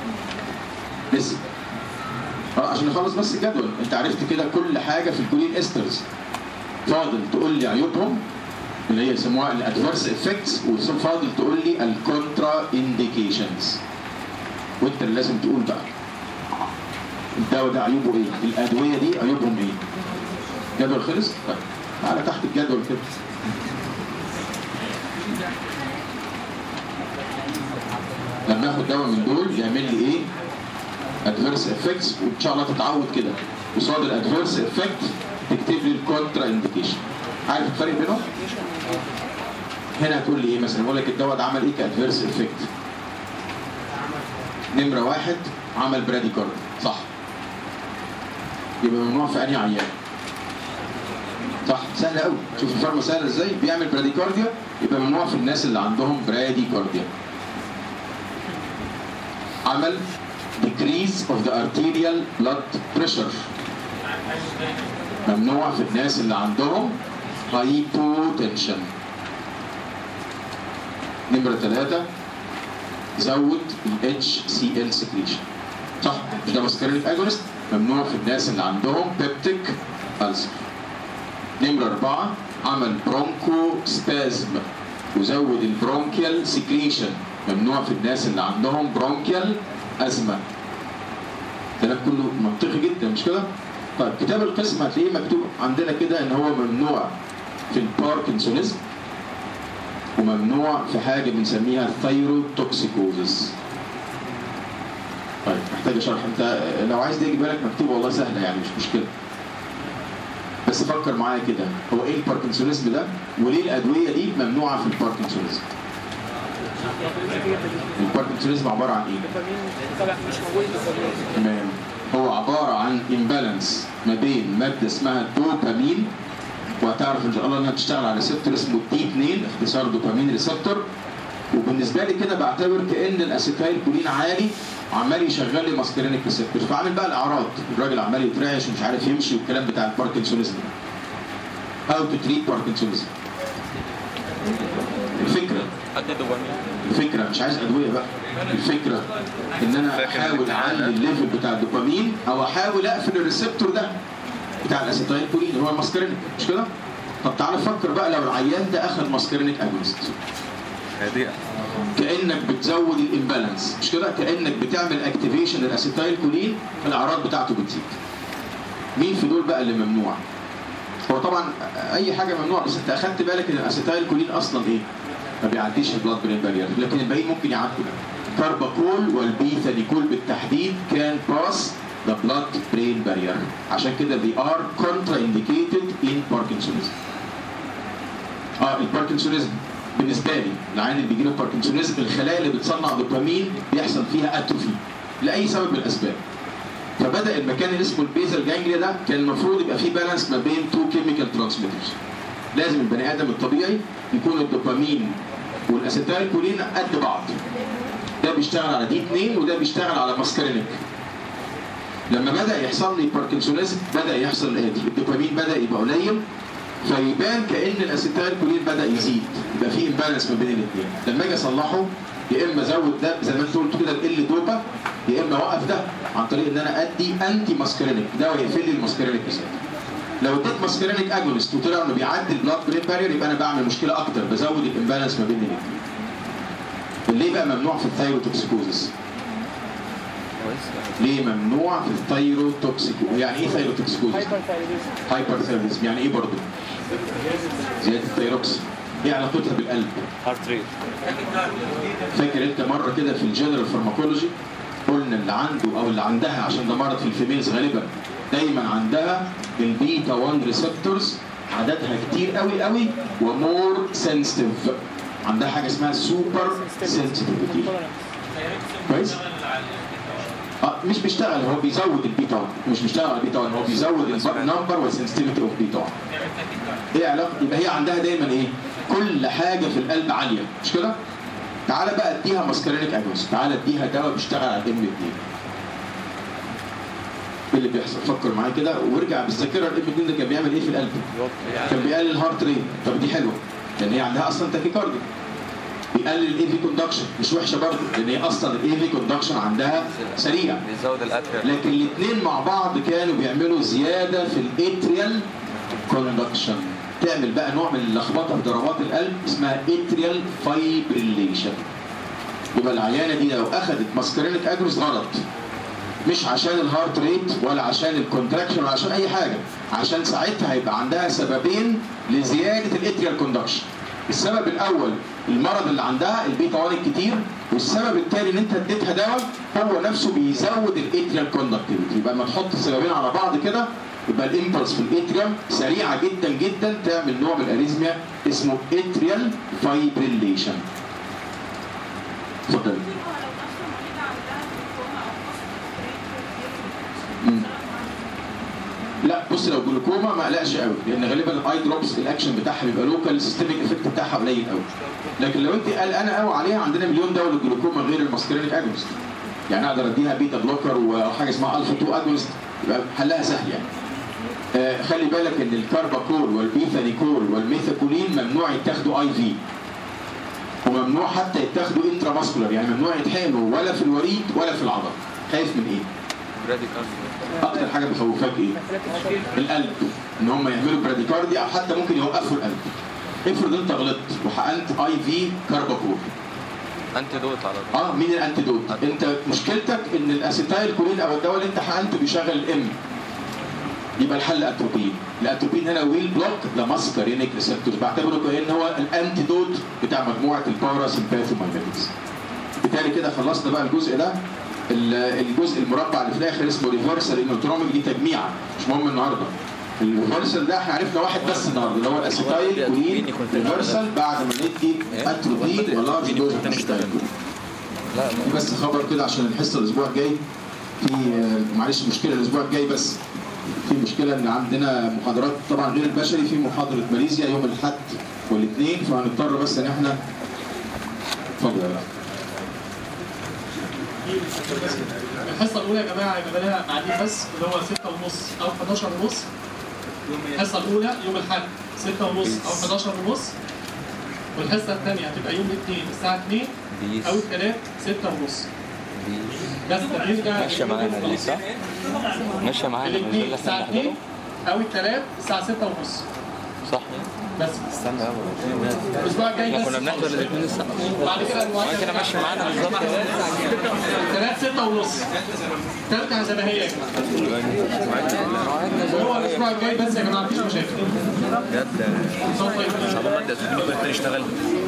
لسه اه عشان نخلص بس الجدول انت عرفت كده كل حاجه في الكولين استرز فاضل تقول لي عيوبهم اللي هي يسموها الادفيرس افكتس وفاضل تقول لي الكونترا انديكيشنز وانت اللي لازم تقول بقى الدواء ده عيوبه ايه الادويه دي عيوبهم ايه جدول خلص طيب تعالى تحت الجدول كده لما اخد دواء من دول يعمل لي ايه ادفيرس افكتس وان شاء الله تتعود كده قصاد الادفيرس افكت تكتب لي الكونترا انديكيشن عارف الفرق بينهم هنا هتقول لي ايه مثلا يقول لك الدواء ده عمل ايه كادفيرس افكت نمره واحد عمل براديكارد صح يبقى ممنوع في انهي عيان صح سهل قوي شوف الفارما سهله ازاي بيعمل براديكارديا يبقى ممنوع في الناس اللي عندهم براديكارديا عمل decrease of the arterial blood pressure ممنوع في الناس اللي عندهم hypotension نمرة ثلاثة زود ال HCl secretion صح مش ده مسكرينيك اجونست ممنوع في الناس اللي عندهم بيبتيك ألسر نمرة أربعة عمل برونكو سبازم وزود البرونكيال سكريشن ممنوع في الناس اللي عندهم برونكيال أزمة الكلام كله منطقي جدا مش كده؟ طيب كتاب القسم هتلاقيه مكتوب عندنا كده ان هو ممنوع في الباركنسونيزم وممنوع في حاجه بنسميها الثيروتوكسيكوزس طيب محتاج شرح انت لو عايز تيجي بالك مكتوب والله سهله يعني مش مشكله بس فكر معايا كده هو ايه الباركنسونيزم ده وليه الادويه دي ممنوعه في الباركنسونيزم الباركنسونيزم عباره عن ايه الدوبامين طلع مش موجود الدوبامين تمام هو عبارة عن امبالانس ما بين مادة اسمها الدوبامين وهتعرف ان شاء الله انها بتشتغل على ريسبتور اسمه دي 2 اختصار دوبامين ريسبتور وبالنسبه لي كده بعتبر كان الاسيتايل كولين عالي عمال يشغل لي ماسكرينيك ريسبتور فعامل بقى الاعراض الراجل عمال يترعش ومش عارف يمشي والكلام بتاع الباركنسونيزم هاو تو تريت باركنسونيزم الفكره قد دوبامين الفكره مش عايز ادويه بقى الفكره ان انا فاكر احاول الامتحان اعلي ده؟ الليفل بتاع الدوبامين او احاول اقفل الريسبتور ده بتاع الاسيتايل كولين اللي هو الماسكرينيك مش كده؟ طب تعالى فكر بقى لو العيان ده اخذ ماسكرينيك اجونست هادئة كانك بتزود الامبالانس مش كده؟ كانك بتعمل اكتيفيشن للاسيتايل كولين الاعراض بتاعته بتزيد. مين في دول بقى اللي ممنوع؟ هو طبعا اي حاجه ممنوع بس انت اخدت بالك ان الاسيتايل كولين اصلا ايه؟ ما بيعديش البلاد برين بارير لكن الباقيين ممكن يعدوا كارباكول والبيثانيكول بالتحديد كان باس ذا بلاد برين بارير عشان كده they are contraindicated in Parkinsonism اه الباركنسونيزم بالنسبه لي العيان اللي بيجي له باركنسونيزم الخلايا اللي بتصنع دوبامين بيحصل فيها اتروفي لاي سبب من الاسباب فبدا المكان اللي اسمه البيزل جانجليا ده كان المفروض يبقى فيه بالانس ما بين تو كيميكال ترانسميترز لازم البني ادم الطبيعي يكون الدوبامين والاسيتايل كولين قد بعض ده بيشتغل على دي 2 وده بيشتغل على ماسكارينيك لما بدا يحصل لي باركنسونيزم بدا يحصل الاتي الدوبامين بدا يبقى قليل فيبان كان الاسيتايل كولين بدا يزيد يبقى في امبالانس ما بين الاثنين لما اجي اصلحه يا اما ازود ده زي ما انت قلت كده ال دوبا يا اما اوقف ده عن طريق ان انا ادي انتي ماسكرينيك ده ويقفل لي الماسكرينيك ريسبتور لو اديت ماسكرينيك اجونست وطلع انه بيعدي البلاد برين بارير يبقى انا بعمل مشكله اكتر بزود الامبالانس ما بين الاثنين ليه بقى ممنوع في الثايروتوكسيكوزس ليه ممنوع في الثايروتوكسيكو يعني ايه ثايروتوكسيكوزس هايبر ثايرويدزم هايبر ثايرويدزم يعني ايه برضه زياده الثايروكسين ايه علاقتها بالقلب هارت ريت فاكر انت مره كده في الجنرال فارماكولوجي قلنا اللي عنده او اللي عندها عشان ده مرض في الفيميلز غالبا دايما عندها البيتا 1 ريسبتورز عددها كتير قوي قوي ومور سنسيتيف عندها حاجه اسمها سوبر سنسيتيفيتي كويس اه مش بيشتغل هو بيزود البيتا 1 مش بيشتغل على البيتا 1 هو بيزود النمبر والسنسيتيفيتي اوف بيتا 1 ايه علاقه يبقى هي عندها دايما ايه كل حاجه في القلب عاليه مش كده تعالى بقى اديها ماسكارينيك اجونست تعالى اديها دواء بيشتغل على الام 2 ايه اللي بيحصل فكر معايا كده وارجع بالذاكره الام 2 ده كان بيعمل ايه في القلب كان بيقلل الهارت ريت طب دي حلوه لان هي عندها اصلا تاكيكارديا بيقلل الاي في كوندكشن مش وحشه برضه لان هي اصلا الاي في كوندكشن عندها سريع بيزود الاتريال لكن الاثنين مع بعض كانوا بيعملوا زياده في الاتريال كوندكشن تعمل بقى نوع من اللخبطه في ضربات القلب اسمها اتريال فايبريليشن يبقى العيانه دي لو اخذت ماسكرينيك اجروس غلط مش عشان الهارت ريت ولا عشان الكونتراكشن ولا عشان اي حاجه عشان ساعتها هيبقى عندها سببين لزياده الاتريال كوندكشن السبب الاول المرض اللي عندها البيتا 1 الكتير والسبب الثاني ان انت اديتها دواء هو نفسه بيزود الاتريال كوندكتيفيتي يبقى لما تحط السببين على بعض كده يبقى الامبلس في الاتريوم سريعه جدا جدا تعمل نوع من الاريزميا اسمه اتريال فايبريليشن اتفضل مم. لا بص لو جلوكوما ما قلقش قوي لان غالبا الاي دروبس الاكشن بتاعها بيبقى لوكال السيستميك افكت بتاعها قليل قوي لكن لو انت قلقانه قوي عليها عندنا مليون دواء للجلوكوما غير الماسكرينيك اجونست يعني اقدر اديها بيتا بلوكر وحاجه اسمها الفا 2 اجونست يبقى حلها سهل يعني آه خلي بالك ان الكارباكول والبيثانيكول والميثاكولين ممنوع يتاخدوا اي في وممنوع حتى يتاخدوا انترا ماسكولار يعني ممنوع يتحقنوا ولا في الوريد ولا في العضله خايف من ايه؟ اكتر حاجه بتخوفك ايه؟ القلب ان هم يعملوا براديكارديا او حتى ممكن يوقفوا القلب افرض انت غلطت وحقنت اي في كارباكول انت دوت على طول اه مين الانتيدوت؟ انت مشكلتك ان الاسيتايل كولين او الدواء اللي انت حقنته بيشغل الام يبقى الحل اتروبين الاتروبين هنا ويل بلوك ذا ماسكارينيك ريسبتورز بعتبره كان هو الانتيدوت بتاع مجموعه البارا سمباثومايميتكس بالتالي كده خلصنا بقى الجزء ده ال- الجزء المربع اللي في الاخر اسمه ريفرسال ايموتروميك دي تجميعه مش مهم النهارده الريفرسال ده احنا عرفنا واحد بس النهارده اللي هو الاسيتايل كولين ريفرسال بعد ما ندي اتروبين ولارج دوز من الاسيتايل كولين دي بس خبر كده عشان الحصه الاسبوع الجاي في آه، معلش مشكله الاسبوع الجاي بس في مشكله ان عندنا محاضرات طبعا غير البشري في محاضره ماليزيا يوم الاحد والاثنين فهنضطر بس ان احنا اتفضل يا باشا. الحصه الاولى يا جماعه يبقى لها بعدين بس اللي هو 6 ونص او 11 ونص الحصه الاولى يوم الاحد 6 ونص او 11 ونص والحصه الثانيه هتبقى يوم الاثنين الساعه 2 او الثلاث 6 ونص بس نرجع ماشيه معانا دي صح؟ ماشيه معانا من غير الاثنين اللي الساعه احنا 2 بنحضره او الثلاث الساعه 6 ونص صح بس استنى الاسبوع الجاي احنا بس كنا بنحضر الاثنين الساعه بعد كده المواعيد كده ماشيه معانا بالظبط ثلاث 6 ونص ترجع زي ما هي يا جماعه هو الاسبوع الجاي بس يا جماعه مفيش مشاكل بجد صوت طيب. ان شاء الله نبدا نشتغل